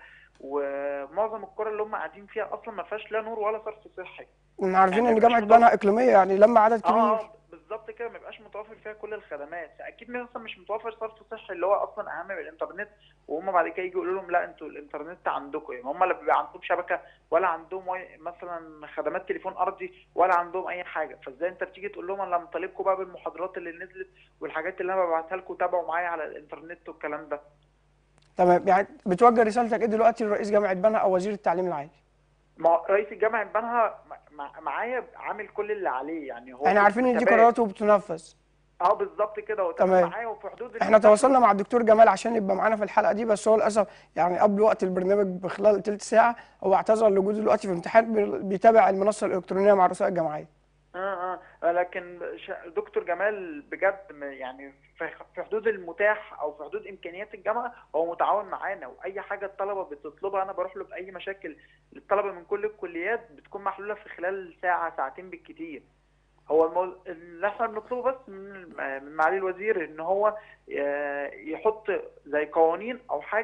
ومعظم القرى اللي هم قاعدين فيها أصلا ما فيهاش لا نور ولا صرف صحي احنا عارفين يعني ان مبقاش جامعه مطالب. بنها اقليميه يعني لما عدد كبير اه بالظبط كده ما يبقاش متوفر فيها كل الخدمات اكيد مثلا مش متوفر صرف صحي اللي هو اصلا اهم من الانترنت وهم بعد كده يجوا يقولوا لهم لا انتوا الانترنت عندكم يعني هم لا بيبقى عندهم شبكه ولا عندهم واي- مثلا خدمات تليفون ارضي ولا عندهم اي حاجه فازاي انت بتيجي تقول لهم انا مطالبكم بقى بالمحاضرات اللي نزلت والحاجات اللي انا ببعتها لكم تابعوا معايا على الانترنت والكلام ده تمام يعني بتوجه رسالتك ايه دلوقتي لرئيس جامعه بنها او وزير التعليم العالي ما رئيس الجامعه بنها مع- معايا عامل كل اللي عليه يعني هو احنا عارفين ان دي تمام. قراراته بتنفذ اه بالظبط كده هو تمام. تمام معايا وفي حدود احنا المتاح تواصلنا مع الدكتور جمال عشان يبقى معانا في الحلقه دي بس هو للاسف يعني قبل وقت البرنامج بخلال تلت ساعه هو اعتذر لوجوده دلوقتي في امتحان بي- بيتابع المنصه الالكترونيه مع رؤساء الجامعات اه اه لكن ش- دكتور جمال بجد م- يعني في في حدود المتاح او في حدود امكانيات الجامعه هو متعاون معانا واي حاجه الطلبه بتطلبها انا بروح له باي مشاكل للطلبه من كل الكليات بتكون محلوله في خلال ساعه ساعتين بالكتير هو المو... اللي احنا بنطلبه بس من الم- من معالي الوزير ان هو ي- يحط زي قوانين او حاجه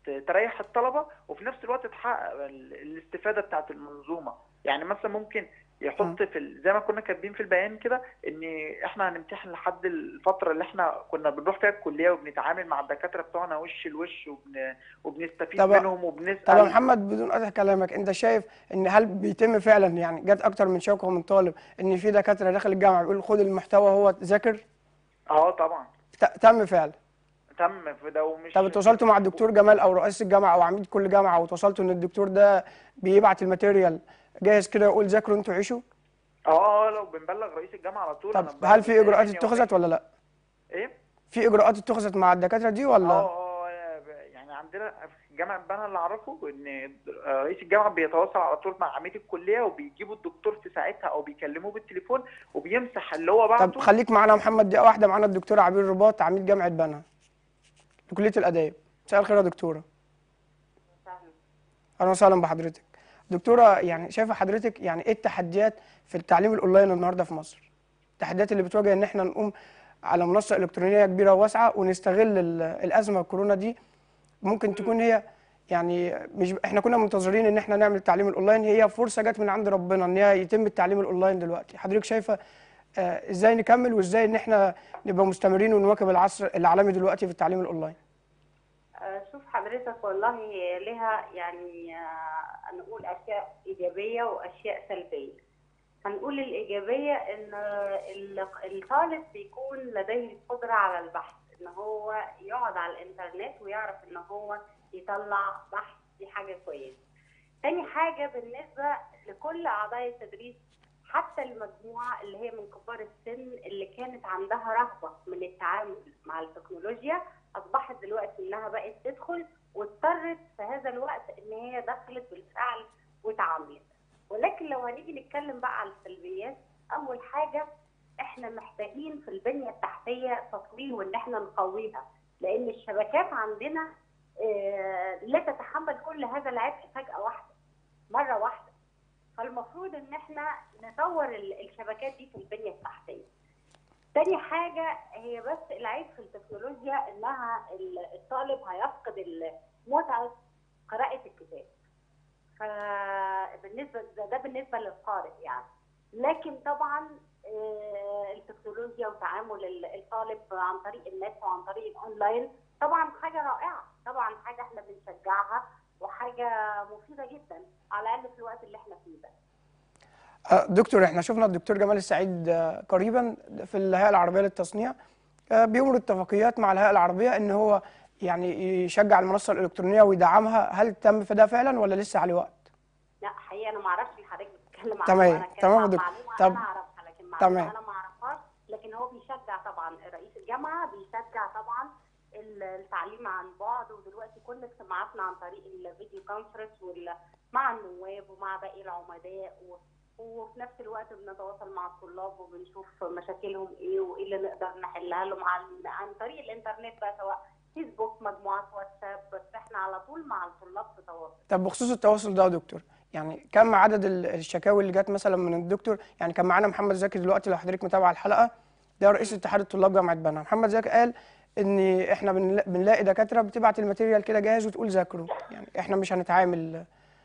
ت- تريح الطلبه وفي نفس الوقت تحقق ال- الاستفاده بتاعت المنظومه يعني مثلا ممكن يحط في ال- زي ما كنا كاتبين في البيان كده ان احنا هنمتحن لحد الفتره اللي احنا كنا بنروح فيها الكليه وبنتعامل مع الدكاتره بتوعنا وش لوش وبن... وبنستفيد طب- منهم وبنسال طب يا محمد بدون قطع كلامك انت شايف ان هل بيتم فعلا يعني جت اكتر من شكوى من طالب ان في دكاتره داخل الجامعه بيقول خد المحتوى هو ذاكر اه طبعا ت- تم فعلا تم في ده ومش طب اتواصلتوا مع الدكتور جمال او رئيس الجامعه او عميد كل جامعه وتواصلتوا ان الدكتور ده بيبعت الماتيريال جاهز كده يقول ذاكروا انتوا عيشوا اه اه لو بنبلغ رئيس الجامعه على طول طب أنا هل في اجراءات بتهيألي اتخذت ولا لا ايه في اجراءات اتخذت مع الدكاتره دي ولا اه اه ب- يعني عندنا في جامعه بنا اللي اعرفه ان رئيس الجامعه بيتواصل على طول مع عميد الكليه وبيجيبوا الدكتور في ساعتها او بيكلموه بالتليفون وبيمسح اللي هو طب بعته خليك معانا يا محمد دقيقه واحده معانا الدكتور عبير رباط عميد جامعه بنها لكليه الاداب مساء الخير يا دكتوره اهلا وسهلا بحضرتك دكتوره يعني شايفه حضرتك يعني ايه التحديات في التعليم الاونلاين النهارده في مصر التحديات اللي بتواجه ان احنا نقوم على منصه الكترونيه كبيره وواسعه ونستغل ال- الازمه الكورونا دي ممكن تكون هي يعني مش احنا كنا منتظرين ان احنا نعمل التعليم الاونلاين هي فرصه جت من عند ربنا ان هي يتم التعليم الاونلاين دلوقتي حضرتك شايفه آه، ازاي نكمل وازاي ان احنا نبقى مستمرين ونواكب العصر العالمي دلوقتي في التعليم الاونلاين آه، شوف حضرتك والله لها يعني آه، نقول أشياء إيجابية وأشياء سلبية هنقول الإيجابية إن ال- الطالب بيكون لديه القدرة على البحث إن هو يقعد على الإنترنت ويعرف إن هو يطلع بحث دي حاجة كويسة تاني حاجة بالنسبة لكل أعضاء التدريس حتى المجموعة اللي هي من كبار السن اللي كانت عندها رغبة من التعامل مع التكنولوجيا اصبحت دلوقتي انها بقت تدخل واضطرت في هذا الوقت ان هي دخلت بالفعل وتعاملت ولكن لو هنيجي نتكلم بقى على السلبيات اول حاجه احنا محتاجين في البنيه التحتيه تطوير وان احنا نقويها لان الشبكات عندنا آه، لا تتحمل كل هذا العبء فجاه واحده مره واحده فالمفروض ان احنا نطور ال- الشبكات دي في البنيه التحتيه تاني حاجة هي بس العيب في التكنولوجيا انها ال- الطالب هيفقد ال- متعة قراءة الكتاب. فبالنسبة ده, ده بالنسبة للقارئ يعني. لكن طبعا آه، التكنولوجيا وتعامل ال- الطالب عن طريق النت وعن طريق الاونلاين طبعا حاجة رائعة، طبعا حاجة احنا بنشجعها وحاجة مفيدة جدا على الاقل في الوقت اللي احنا فيه ده. آه، دكتور احنا شفنا الدكتور جمال السعيد آه، قريبا في الهيئه العربيه للتصنيع آه، بيمر اتفاقيات مع الهيئه العربيه ان هو يعني يشجع المنصه الالكترونيه ويدعمها هل تم في ده فعلا ولا لسه عليه وقت لا حقيقة أنا ما أعرفش اللي حضرتك بتتكلم عنه تمام، أنا أتكلم تمام يا عن دكتور. معلومة طب- أنا أعرفها لكن معلومة تمام. أنا ما أعرفهاش لكن هو بيشجع طبعا رئيس الجامعة بيشجع طبعا ال- التعليم عن بعد ودلوقتي كل اجتماعاتنا عن طريق الفيديو كونفرنس وال- مع النواب ومع باقي العمداء و- وفي نفس الوقت بنتواصل مع الطلاب وبنشوف مشاكلهم ايه وايه اللي نقدر نحلها لهم عن عن طريق الانترنت بقى سواء فيسبوك مجموعات واتساب بس احنا على طول مع الطلاب في تواصل طب بخصوص التواصل ده يا دكتور يعني كم عدد ال- الشكاوي اللي جت مثلا من الدكتور يعني كان معانا محمد زكي دلوقتي لو حضرتك متابع الحلقه ده رئيس اتحاد الطلاب جامعه بنها محمد زكي قال ان احنا بنلا- بنلاقي دكاتره بتبعت الماتيريال كده جاهز وتقول ذاكروا يعني احنا مش هنتعامل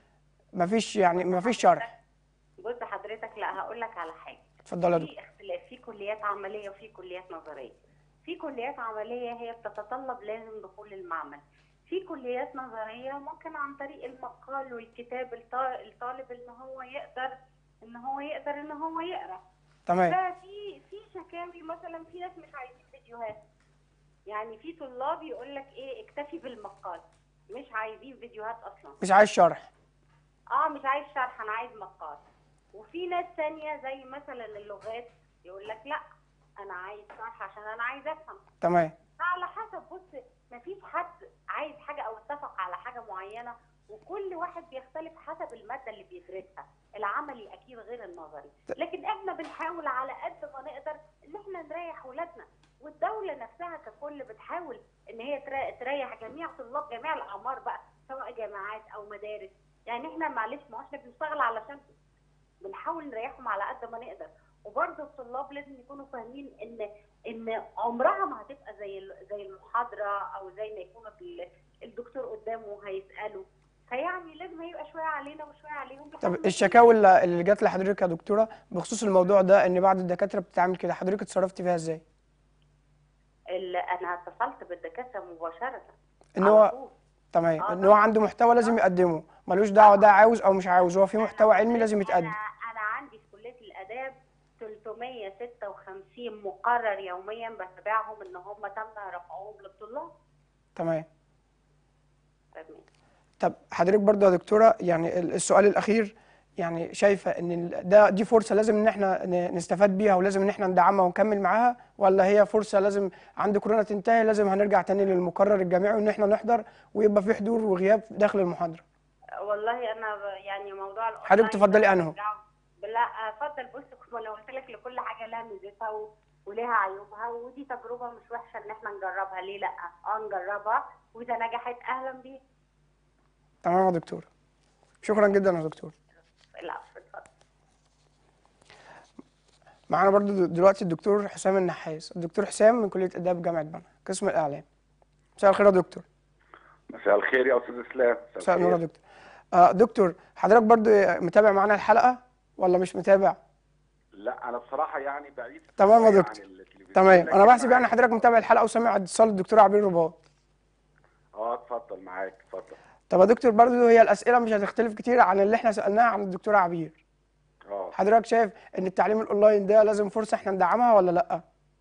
مفيش يعني مفيش شرح بص حضرتك لا هقول لك على حاجه اتفضل يا دكتور في اختلاف في كليات عمليه وفي كليات نظريه في كليات عمليه هي بتتطلب لازم دخول المعمل في كليات نظريه ممكن عن طريق المقال والكتاب الط- الطالب ان هو يقدر ان هو يقدر ان هو يقرا تمام ففي في شكاوي مثلا في ناس مش عايزين فيديوهات يعني في طلاب يقول لك ايه اكتفي بالمقال مش عايزين فيديوهات اصلا مش عايز شرح اه مش عايز شرح انا عايز مقال وفي ناس تانية زي مثلا اللغات يقول لك لا انا عايز شرح عشان انا عايز افهم تمام على حسب بص مفيش حد عايز حاجه او اتفق على حاجه معينه وكل واحد بيختلف حسب الماده اللي بيدرسها العملي اكيد غير النظري لكن احنا بنحاول على قد ما نقدر ان احنا نريح ولادنا والدوله نفسها ككل بتحاول ان هي ترا- تريح جميع طلاب جميع الاعمار بقى سواء جامعات او مدارس يعني احنا معلش ما هو احنا بنشتغل علشان بنحاول نريحهم على قد ما نقدر وبرضه الطلاب لازم يكونوا فاهمين ان ان عمرها ما هتبقى زي ال- زي المحاضره او زي ما يكون ال- الدكتور قدامه هيساله فيعني لازم هيبقى شويه علينا وشويه عليهم لحد طب ما الشكاوي اللي اللي جات لحضرتك يا دكتوره بخصوص الموضوع ده ان بعض الدكاتره بتتعامل كده حضرتك اتصرفتي فيها ازاي ال- انا اتصلت بالدكاتره مباشره ان على هو طول. تمام آه ان هو طبعاً. عنده محتوى لازم يقدمه ملوش دعوه ده عاوز او مش عاوز هو في محتوى علمي لازم يتقدم انا انا عندي في كليه الاداب 356 مقرر يوميا بتابعهم ان هم تم رفعهم للطلاب تمام تمام. طب حضرتك برضه يا دكتوره يعني ال- السؤال الاخير يعني شايفه ان ال- ده دي فرصه لازم ان احنا ن- نستفاد بيها ولازم ان احنا ندعمها ونكمل معاها ولا هي فرصه لازم عند كورونا تنتهي لازم هنرجع تاني للمقرر الجامعي وان احنا نحضر ويبقى في حضور وغياب داخل المحاضره والله انا ب- يعني موضوع الأونلاين حضرتك تفضلي ده أنهو؟ برجعه- لا افضل بص ما انا قلت لك لكل حاجه لها ميزتها و- ولها عيوبها ودي تجربه مش وحشه ان احنا نجربها ليه لا اه نجربها واذا نجحت اهلا بيها تمام يا دكتور شكرا جدا يا دكتور العفو اتفضل معانا برضو دلوقتي الدكتور حسام النحاس الدكتور حسام من كلية آداب جامعة بنها قسم الإعلام مساء الخير يا دكتور مساء الخير يا استاذ اسلام مساء النور يا دكتور آه دكتور حضرتك برضو متابع معانا الحلقة ولا مش متابع لا انا بصراحه يعني بعيد تمام يا شوية دكتور. عن التلفزيون، تمام لكن انا بحسب يعني معاك. حضرتك متابع الحلقة وسامع اتصال الدكتور عبير رباط اه اتفضل معاك اتفضل طب يا دكتور برضو هي الأسئلة مش هتختلف كتير عن اللي احنا سألناها عن الدكتور عبير اه حضرتك شايف ان التعليم الاونلاين ده لازم فرصة احنا ندعمها ولا لا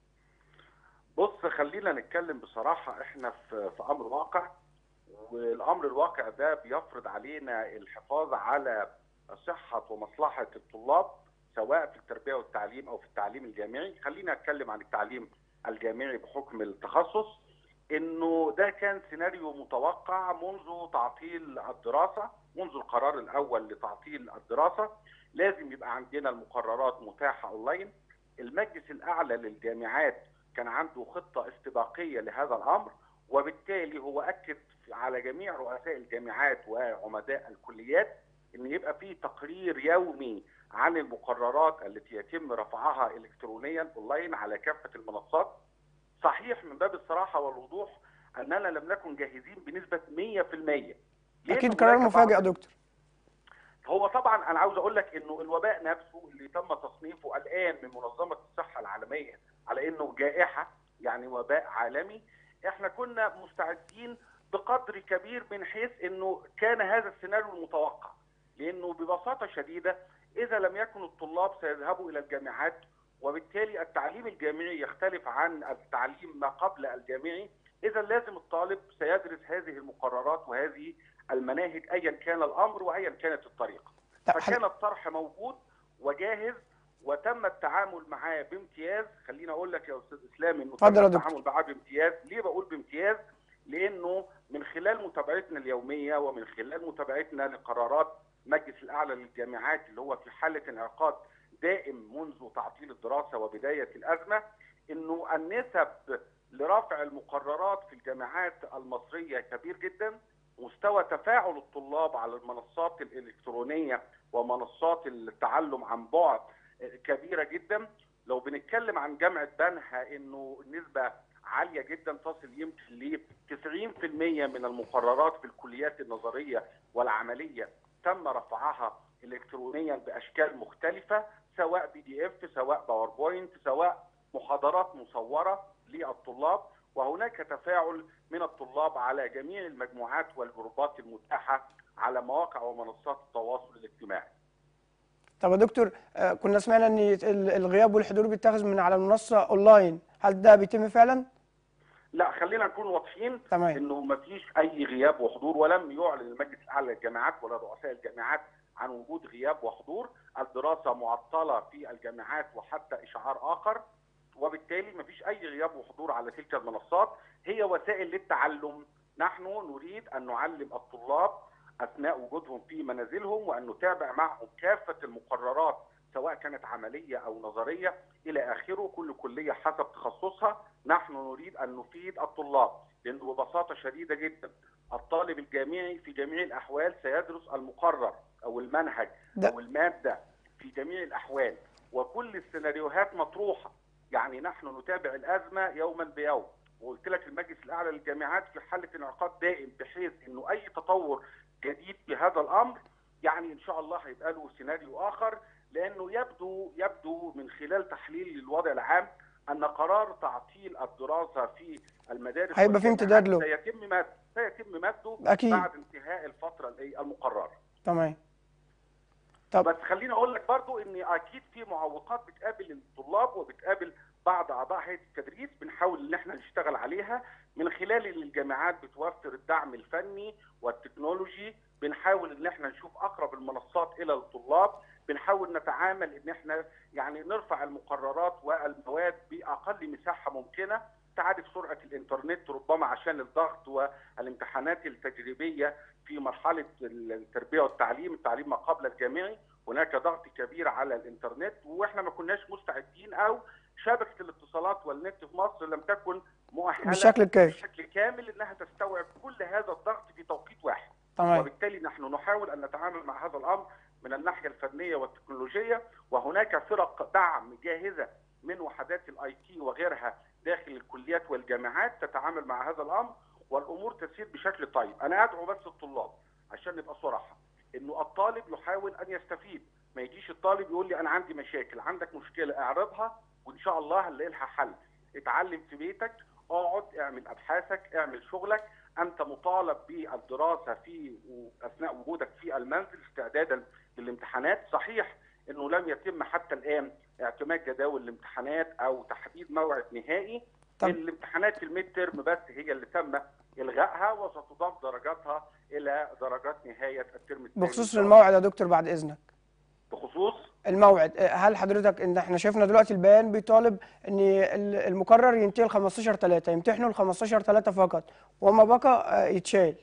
بص خلينا نتكلم بصراحه احنا في في امر واقع والامر الواقع ده بيفرض علينا الحفاظ على صحه ومصلحه الطلاب سواء في التربيه والتعليم او في التعليم الجامعي خلينا اتكلم عن التعليم الجامعي بحكم التخصص انه ده كان سيناريو متوقع منذ تعطيل الدراسه منذ القرار الاول لتعطيل الدراسه لازم يبقى عندنا المقررات متاحه اونلاين المجلس الاعلى للجامعات كان عنده خطه استباقيه لهذا الامر وبالتالي هو اكد على جميع رؤساء الجامعات وعمداء الكليات ان يبقى في تقرير يومي عن المقررات التي يتم رفعها الكترونيا اونلاين على كافه المنصات صحيح من باب الصراحه والوضوح اننا لم نكن جاهزين بنسبه 100% لأن اكيد هناك قرار بعض مفاجئ يا دكتور هو طبعا انا عاوز اقول لك انه الوباء نفسه اللي تم تصنيفه الان من منظمه الصحه العالميه على انه جائحه يعني وباء عالمي احنا كنا مستعدين بقدر كبير من حيث انه كان هذا السيناريو المتوقع لانه ببساطه شديده اذا لم يكن الطلاب سيذهبوا الى الجامعات وبالتالي التعليم الجامعي يختلف عن التعليم ما قبل الجامعي اذا لازم الطالب سيدرس هذه المقررات وهذه المناهج ايا كان الامر وايا كانت الطريقه طب حضرتك- فكان الطرح موجود وجاهز وتم التعامل معاه بامتياز خليني اقول لك يا استاذ اسلام انه اتفضل تم يا دكتور. التعامل معاه بامتياز ليه بقول بامتياز لانه من خلال متابعتنا اليوميه ومن خلال متابعتنا لقرارات مجلس الاعلى للجامعات اللي هو في حاله انعقاد دائم منذ تعطيل الدراسه وبدايه الازمه انه النسب لرفع المقررات في الجامعات المصريه كبير جدا مستوى تفاعل الطلاب على المنصات الالكترونيه ومنصات التعلم عن بعد كبيره جدا لو بنتكلم عن جامعه بنها انه النسبه عاليه جدا تصل يمكن ل 90% من المقررات في الكليات النظريه والعمليه تم رفعها الكترونيا باشكال مختلفه سواء بي دي اف سواء باوربوينت سواء محاضرات مصوره للطلاب وهناك تفاعل من الطلاب على جميع المجموعات والجروبات المتاحه على مواقع ومنصات التواصل الاجتماعي. طب يا دكتور آه، كنا سمعنا ان ال- الغياب والحضور بيتاخذ من على المنصه اونلاين هل ده بيتم فعلا لا خلينا نكون واضحين تمام انه ما فيش اي غياب وحضور ولم يعلن المجلس الاعلى للجامعات ولا رؤساء الجامعات عن وجود غياب وحضور، الدراسه معطله في الجامعات وحتى اشعار اخر وبالتالي ما فيش اي غياب وحضور على تلك المنصات، هي وسائل للتعلم، نحن نريد ان نعلم الطلاب اثناء وجودهم في منازلهم وان نتابع معهم كافه المقررات سواء كانت عمليه او نظريه الى اخره كل كليه حسب تخصصها نحن نريد ان نفيد الطلاب لانه ببساطه شديده جدا الطالب الجامعي في جميع الاحوال سيدرس المقرر او المنهج ده- او الماده في جميع الاحوال وكل السيناريوهات مطروحه يعني نحن نتابع الازمه يوما بيوم وقلت لك المجلس الاعلى للجامعات في حاله انعقاد دائم بحيث انه اي تطور جديد في هذا الامر يعني ان شاء الله هيبقى له سيناريو اخر لانه يبدو يبدو من خلال تحليل للوضع العام ان قرار تعطيل الدراسه في المدارس هيبقى في امتداد له. سيتم مد سيتم مده أكيد. بعد انتهاء الفتره الإيه؟ المقرره تمام طب بس خليني اقول لك برضو ان اكيد في معوقات بتقابل الطلاب وبتقابل بعض اعضاء هيئه التدريس بنحاول ان احنا نشتغل عليها من خلال ان الجامعات بتوفر الدعم الفني والتكنولوجي بنحاول ان احنا نشوف اقرب المنصات الى الطلاب بنحاول نتعامل ان احنا يعني نرفع المقررات والمواد باقل مساحه ممكنه تعرف سرعه الانترنت ربما عشان الضغط والامتحانات التجريبيه في مرحله التربيه والتعليم التعليم ما قبل الجامعي هناك ضغط كبير على الانترنت واحنا ما كناش مستعدين او شبكه الاتصالات والنت في مصر لم تكن مؤهله بالشكل الكافي بشكل كامل انها تستوعب كل هذا الضغط في توقيت واحد تمام وبالتالي نحن نحاول ان نتعامل مع هذا الامر من الناحيه الفنيه والتكنولوجيه وهناك فرق دعم جاهزه من وحدات الاي تي وغيرها داخل الكليات والجامعات تتعامل مع هذا الامر والامور تسير بشكل طيب انا ادعو بس الطلاب عشان نبقى صراحه انه الطالب يحاول ان يستفيد ما يجيش الطالب يقول لي انا عندي مشاكل عندك مشكله اعرضها وان شاء الله هنلاقي لها حل اتعلم في بيتك اقعد اعمل ابحاثك اعمل شغلك انت مطالب بالدراسه في اثناء وجودك في المنزل استعدادا للامتحانات صحيح انه لم يتم حتى الان اعتماد جداول الامتحانات او تحديد موعد نهائي طب. الامتحانات في الميد ترم بس هي اللي تم الغائها وستضاف درجاتها الى درجات نهايه الترم الثاني بخصوص الموعد يا دكتور بعد اذنك بخصوص الموعد آه، هل حضرتك ان احنا شفنا دلوقتي البيان بيطالب ان ال- المقرر ينتهي ل 15 3 يمتحنوا ل 15 3 فقط وما بقى آه، يتشال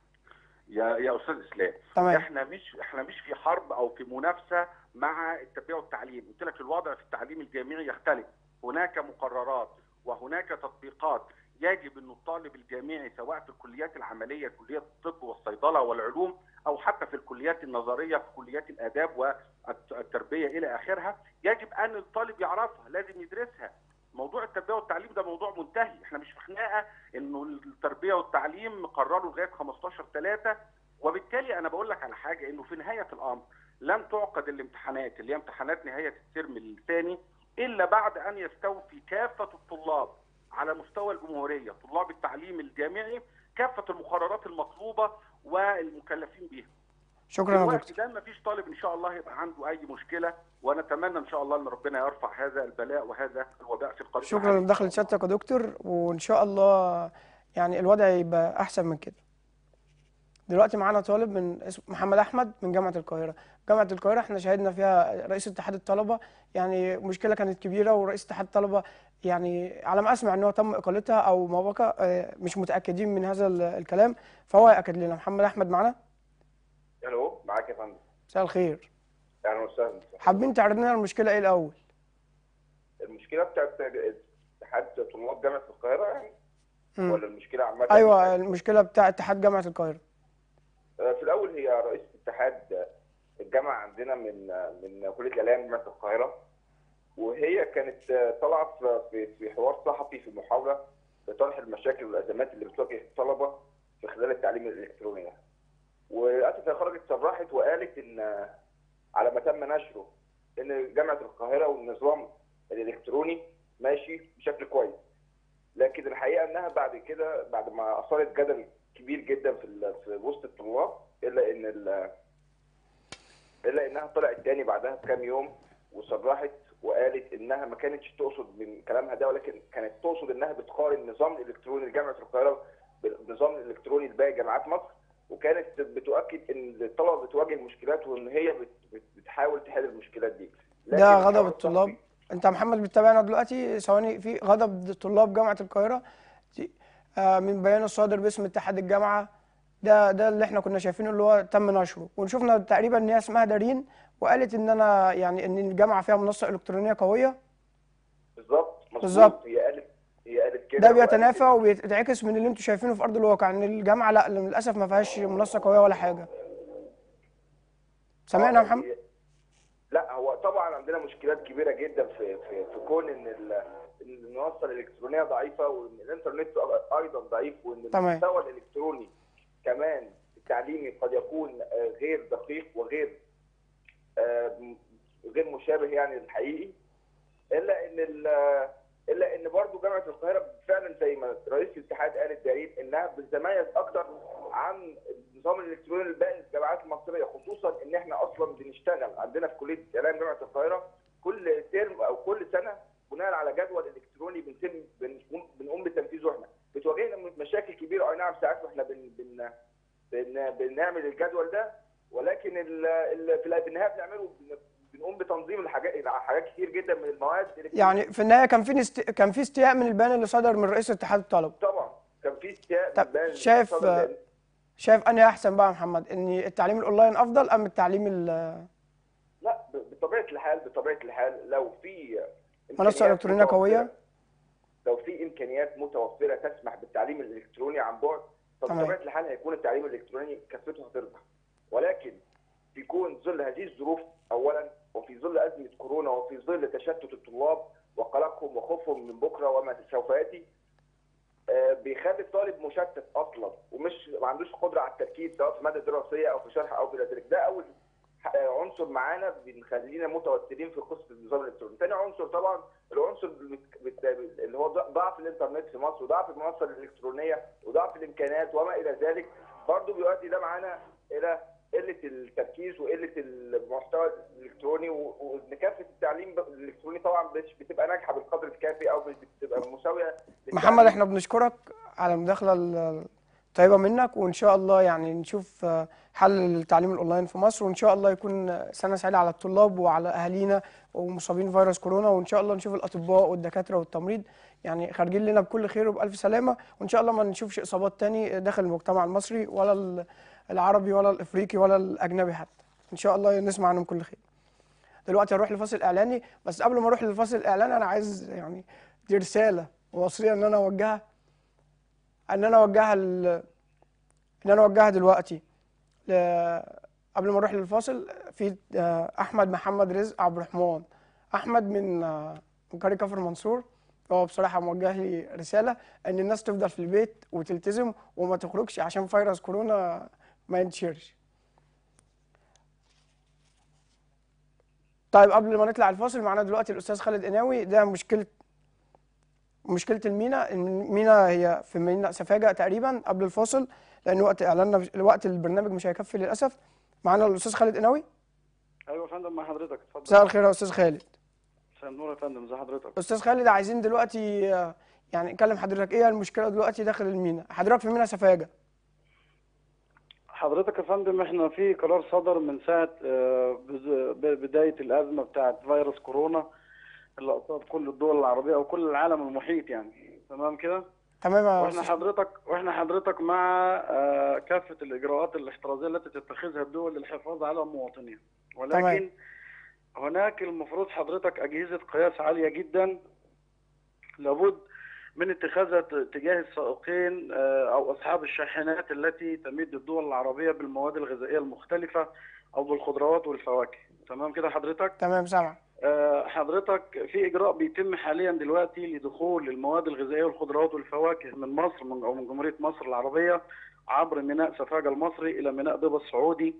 يا يا استاذ اسلام تمام احنا مش احنا مش في حرب او في منافسه مع التربيه والتعليم قلت لك الوضع في التعليم الجامعي يختلف هناك مقررات وهناك تطبيقات يجب ان الطالب الجامعي سواء في الكليات العمليه كليه الطب والصيدله والعلوم او حتى في الكليات النظريه في كليات الاداب والتربيه الى اخرها يجب ان الطالب يعرفها لازم يدرسها موضوع التربيه والتعليم ده موضوع منتهي احنا مش في خناقه انه التربيه والتعليم مقرروا لغايه 15 3 وبالتالي انا بقول لك على حاجه انه في نهايه الامر لن تعقد الامتحانات اللي هي امتحانات نهايه الترم الثاني الا بعد ان يستوفي كافه الطلاب على مستوى الجمهوريه طلاب التعليم الجامعي كافه المقررات المطلوبه والمكلفين بها شكرا يا الوقت دكتور ده مفيش طالب ان شاء الله يبقى عنده اي مشكله ونتمنى ان شاء الله ان ربنا يرفع هذا البلاء وهذا الوباء في القريب شكرا العاجل. لمداخله سيادتك يا دكتور وان شاء الله يعني الوضع يبقى احسن من كده دلوقتي معانا طالب من اسم محمد احمد من جامعه القاهره جامعه القاهره احنا شاهدنا فيها رئيس اتحاد الطلبه يعني مشكله كانت كبيره ورئيس اتحاد الطلبه يعني على ما اسمع ان هو تم اقالتها او ما بقى آه، مش متاكدين من هذا ال- الكلام فهو ياكد لنا محمد احمد معانا الو معاك يا فندم مساء الخير اهلا وسهلا حابين تعرض لنا المشكله ايه الاول المشكله بتاعت اتحاد طلاب جامعه القاهره يعني مم. ولا المشكله عامه ايوه المشكله بتاع اتحاد جامعه القاهره آه، في الاول هي رئيسه اتحاد الجامعه عندنا من من كليه الاعلام جامعه القاهره وهي كانت آه، طالعه في- في في حوار صحفي في محاوله لطرح المشاكل والازمات اللي بتواجه الطلبه في خلال التعليم الالكتروني ده. وللاسف هي خرجت صرحت وقالت ان آه، على ما تم نشره ان جامعه القاهره والنظام الالكتروني ماشي بشكل كويس لكن الحقيقه انها بعد كده بعد ما اثارت جدل كبير جدا في ال- في وسط الطلاب الا ان ال- الا انها طلعت تاني بعدها بكام يوم وصرحت وقالت انها ما كانتش تقصد من كلامها ده ولكن كانت تقصد انها بتقارن النظام الالكتروني لجامعه القاهره بالنظام الالكتروني لباقي جامعات مصر وكانت بتؤكد ان الطلبه بتواجه مشكلات وان هي بت- بت- بتحاول تحل المشكلات دي ده لكن غضب الحوار الطلاب الصحفي- انت يا محمد بتتابعنا دلوقتي ثواني في غضب طلاب جامعه القاهره دي- آه، من بيان الصادر باسم اتحاد الجامعه ده ده اللي احنا كنا شايفينه اللي هو تم نشره وشفنا تقريبا ان هي اسمها دارين وقالت ان انا يعني ان الجامعه فيها منصه الكترونيه قويه بالظبط مظبوط. بالظبط. هي قالت هي قالت كده ده وقالت بيتنافى إن- وبيتعكس من اللي انتوا شايفينه في ارض الواقع ان الجامعه لا للاسف ما فيهاش منصه قويه ولا حاجه سامعنا يا آه، محمد هي- لا هو طبعا عندنا مشكلات كبيره جدا في في في كون ان ال- إن المنصه الالكترونيه ضعيفه وان الانترنت ايضا ضعيف وان تمام. المستوى الالكتروني كمان التعليمي قد يكون آه، غير دقيق وغير آه، م- غير مشابه يعني الحقيقي الا ان ال- الا ان برضه جامعه القاهره فعلا زي ما رئيس الاتحاد قال الدليل انها بتتميز اكتر عن النظام الالكتروني لباقي الجامعات المصريه خصوصا ان احنا اصلا بنشتغل عندنا في كليه اعلام جامعه القاهره كل ترم او كل سنه بناء على جدول الكتروني بنتم بنقوم بنقوم بتنفيذه احنا بتواجهنا مشاكل كبيره اي نعم ساعات واحنا بن بن بن بنعمل الجدول ده ولكن ال ال في النهايه بنعمله بن- بنقوم بتنظيم الحاجات حاجات كتير جدا من المواد الإلكترونية. يعني في النهايه كان في است... كان في استياء من البيان اللي صدر من رئيس اتحاد الطلبه طبعا كان في استياء طب من بال- شايف- صدر لأن- شايف انهي احسن بقى يا محمد ان التعليم الاونلاين افضل ام التعليم ال... لا ب- بطبيعه الحال بطبيعه الحال لو في منصه إمكانيات الكترونيه متوفرة- قويه لو في امكانيات متوفره تسمح بالتعليم الالكتروني عن بعد تمام. فبطبيعه الحال هيكون التعليم الالكتروني كثرته هتربح ولكن في كون ظل هذه الظروف اولا وفي ظل ازمه كورونا وفي ظل تشتت الطلاب وقلقهم وخوفهم من بكره وما سوف ياتي آه، بيخلي الطالب مشتت اصلا ومش ما عندوش قدره على التركيز سواء في ماده دراسيه او في شرح او في ذلك ده اول آه، عنصر معانا بنخلينا متوترين في قصه النظام الالكتروني ثاني عنصر طبعا العنصر بت- بت- اللي هو ضعف الانترنت في مصر وضعف المنصه الالكترونيه وضعف الامكانيات وما الى ذلك برضه بيؤدي ده معانا الى قله التركيز وقله المحتوى الالكتروني و- وان كافه التعليم ب- الالكتروني طبعا مش بتبقى ناجحه بالقدر الكافي او مش بتبقى مساويه محمد للتعليم. احنا بنشكرك على المداخله ال- الطيبه منك وان شاء الله يعني نشوف آه، حل للتعليم الاونلاين في مصر وان شاء الله يكون آه، سنه سعيده على الطلاب وعلى اهالينا ومصابين فيروس كورونا وان شاء الله نشوف الاطباء والدكاتره والتمريض يعني خارجين لنا بكل خير وبالف سلامه وان شاء الله ما نشوفش اصابات تاني داخل المجتمع المصري ولا ال- العربي ولا الافريقي ولا الاجنبي حتى ان شاء الله نسمع عنهم كل خير دلوقتي هروح لفاصل اعلاني بس قبل ما اروح للفاصل الاعلاني انا عايز يعني دي رساله ووصيه ان انا اوجهها ان انا اوجهها ل... ان انا اوجهها دلوقتي ل... قبل ما اروح للفاصل في آه، احمد محمد رزق عبد الرحمن احمد من آه، من قريه كفر منصور هو بصراحه موجه لي رساله ان الناس تفضل في البيت وتلتزم وما تخرجش عشان فيروس كورونا ما ينتشرش طيب قبل ما نطلع الفاصل معانا دلوقتي الاستاذ خالد قناوي ده مشكله مشكله المينا المينا هي في مينا سفاجه تقريبا قبل الفاصل لان وقت اعلاننا وقت البرنامج مش هيكفي للاسف معانا الاستاذ خالد قناوي ايوه يا فندم مع حضرتك اتفضل مساء الخير يا استاذ خالد مساء النور يا فندم ازي حضرتك استاذ خالد عايزين دلوقتي آه، يعني نكلم حضرتك ايه المشكله دلوقتي داخل المينا حضرتك في مينا سفاجه حضرتك يا فندم احنا في قرار صدر من ساعه آه، بز- ب- بدايه الازمه بتاعه فيروس كورونا اللي اصاب كل الدول العربيه او كل العالم المحيط يعني تمام كده تمام يا واحنا أستاذ- حضرتك واحنا حضرتك مع آه، كافه الاجراءات الاحترازيه التي تتخذها الدول للحفاظ على مواطنيها ولكن تمام. هناك المفروض حضرتك اجهزه قياس عاليه جدا لابد من اتخاذها ت- تجاه السائقين آه، او اصحاب الشاحنات التي تمد الدول العربيه بالمواد الغذائيه المختلفه او بالخضروات والفواكه تمام كده حضرتك تمام سامع آه، حضرتك في اجراء بيتم حاليا دلوقتي لدخول المواد الغذائيه والخضروات والفواكه من مصر من او من جمهوريه مصر العربيه عبر ميناء سفاجه المصري الى ميناء ضبا السعودي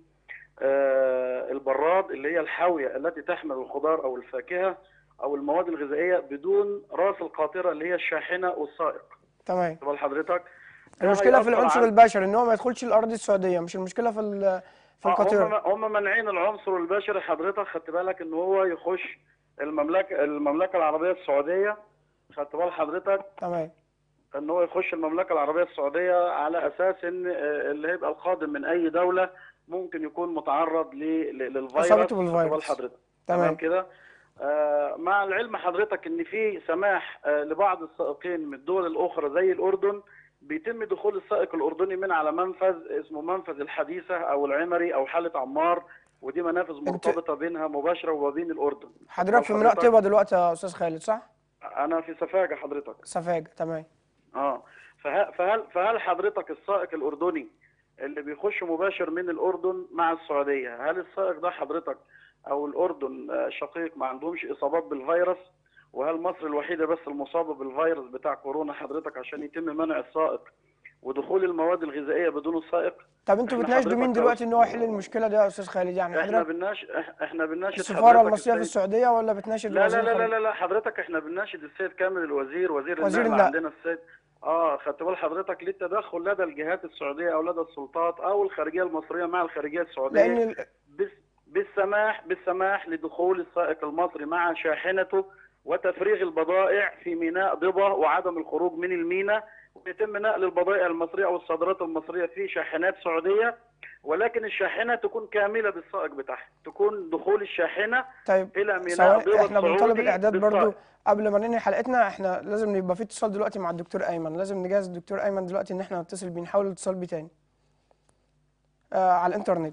آه، البراد اللي هي الحاويه التي تحمل الخضار او الفاكهه او المواد الغذائيه بدون راس القاطره اللي هي الشاحنه والسائق تمام تبقى حضرتك ده المشكله في هيأثر العنصر على- البشري ان هو ما يدخلش الاراضي السعوديه مش المشكله في ال- في آه، القاطره هم هم مانعين العنصر البشري حضرتك خدت بالك ان هو يخش المملكه المملكه العربيه السعوديه خدت بال حضرتك تمام ان هو يخش المملكه العربيه السعوديه على اساس ان آه، اللي هيبقى القادم من اي دوله ممكن يكون متعرض ل- ل- للفيروس إصابته خدت بال بالفيروس. حضرتك تمام. تمام كده آه، مع العلم حضرتك ان في سماح آه، لبعض السائقين من الدول الاخرى زي الاردن بيتم دخول السائق الاردني من على منفذ اسمه منفذ الحديثه او العمري او حاله عمار ودي منافذ مرتبطه بينها مباشره وبين الاردن حضرتك في ميناء طيبه دلوقتي يا استاذ خالد صح انا في سفاجه حضرتك سفاجه تمام اه فه- فهل فهل حضرتك السائق الاردني اللي بيخش مباشر من الاردن مع السعوديه هل السائق ده حضرتك او الاردن آه، شقيق ما عندهمش اصابات بالفيروس وهل مصر الوحيده بس المصابه بالفيروس بتاع كورونا حضرتك عشان يتم منع السائق ودخول المواد الغذائيه بدون السائق طب انتوا إحنا بتناشدوا مين حضرتك دلوقتي ان هو كأس- يحل المشكله دي يا استاذ خالد يعني احنا حضرتك بنناش إح- احنا بنناشد السفاره حضرتك المصريه في السيد- السعوديه ولا بتناشد لا وزير لا لا الخارجية؟ لا لا حضرتك احنا بنناشد السيد كامل الوزير وزير, وزير النقل النقل. عندنا السيد اه خدت بال حضرتك للتدخل لدى الجهات السعوديه او لدى السلطات او الخارجيه المصريه مع الخارجيه السعوديه لان ال- بس بالسماح بالسماح لدخول السائق المصري مع شاحنته وتفريغ البضائع في ميناء ضبا وعدم الخروج من الميناء ويتم نقل البضائع المصريه او الصادرات المصريه في شاحنات سعوديه ولكن الشاحنه تكون كامله بالسائق بتاعها تكون دخول الشاحنه طيب الى ميناء ثواني ضبا احنا بنطالب السعودي الاعداد برضو بالسائق. قبل ما ننهي حلقتنا احنا لازم يبقى في اتصال دلوقتي مع الدكتور ايمن لازم نجهز الدكتور ايمن دلوقتي ان احنا نتصل بيه نحاول الاتصال بيه تاني آه على الانترنت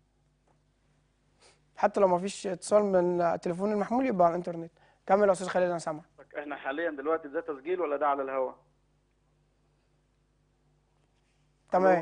حتى لو ما فيش اتصال من التليفون المحمول يبقى على الانترنت كمل يا استاذ خالد انا سامعك احنا حاليا دلوقتي ده تسجيل ولا ده على الهواء تمام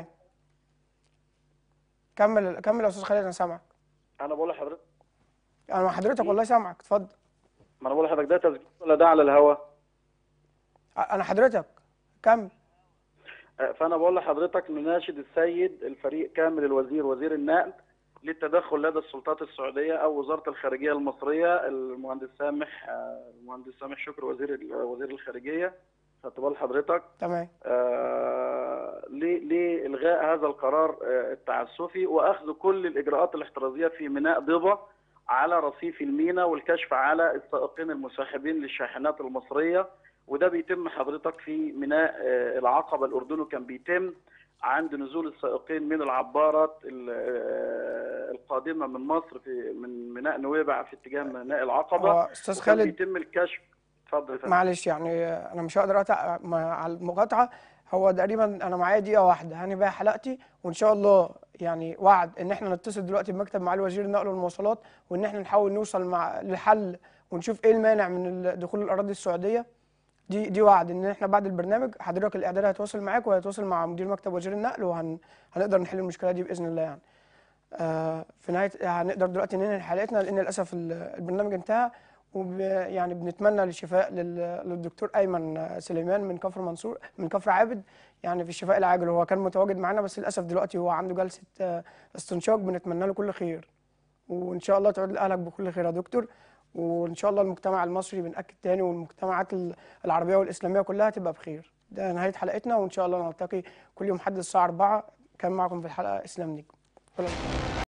كمل كمل يا استاذ خالد انا سامعك انا بقول لحضرتك انا مع حضرتك والله سامعك اتفضل ما انا بقول لحضرتك ده تسجيل ولا ده على الهواء انا حضرتك كمل آه، فانا بقول لحضرتك نناشد السيد الفريق كامل الوزير وزير النقل للتدخل لدى السلطات السعوديه او وزاره الخارجيه المصريه المهندس سامح آه، المهندس سامح شكر وزير ال- وزير الخارجيه خدت بال حضرتك تمام آه، ل- لإلغاء هذا القرار آه، التعسفي وأخذ كل الإجراءات الاحترازية في ميناء ضبا على رصيف الميناء والكشف على السائقين المساحبين للشاحنات المصرية وده بيتم حضرتك في ميناء آه، العقبة الأردني كان بيتم عند نزول السائقين من العبارات ال- آه، القادمة من مصر في من ميناء نويبع في اتجاه ميناء العقبة هو استاذ وكان خالد بيتم الكشف اتفضل يا فندم. معلش يعني انا مش هقدر اقطع مع- على المقاطعه هو تقريبا انا معايا دقيقه واحده هاني بقى حلقتي وان شاء الله يعني وعد ان احنا نتصل دلوقتي بمكتب معالي وزير النقل والمواصلات وان احنا نحاول نوصل مع لحل ونشوف ايه المانع من ال- دخول الاراضي السعوديه دي دي وعد ان احنا بعد البرنامج حضرتك الاعداد هيتواصل معاك وهيتواصل مع مدير مكتب وزير النقل وهنقدر نحل المشكله دي باذن الله يعني آه، في نهايه هنقدر دلوقتي ننهي حلقتنا لان للاسف ال- البرنامج انتهى وب يعني بنتمنى الشفاء لل- للدكتور ايمن سليمان من كفر منصور من كفر عابد يعني في الشفاء العاجل هو كان متواجد معانا بس للاسف دلوقتي هو عنده جلسه آه، استنشاق بنتمنى له كل خير وان شاء الله تعود لاهلك بكل خير يا دكتور وان شاء الله المجتمع المصري بنأكد تاني والمجتمعات ال- العربيه والاسلاميه كلها تبقى بخير ده نهايه حلقتنا وان شاء الله نلتقي كل يوم حد الساعه 4 كان معكم في الحلقه اسلام نجم شكراً.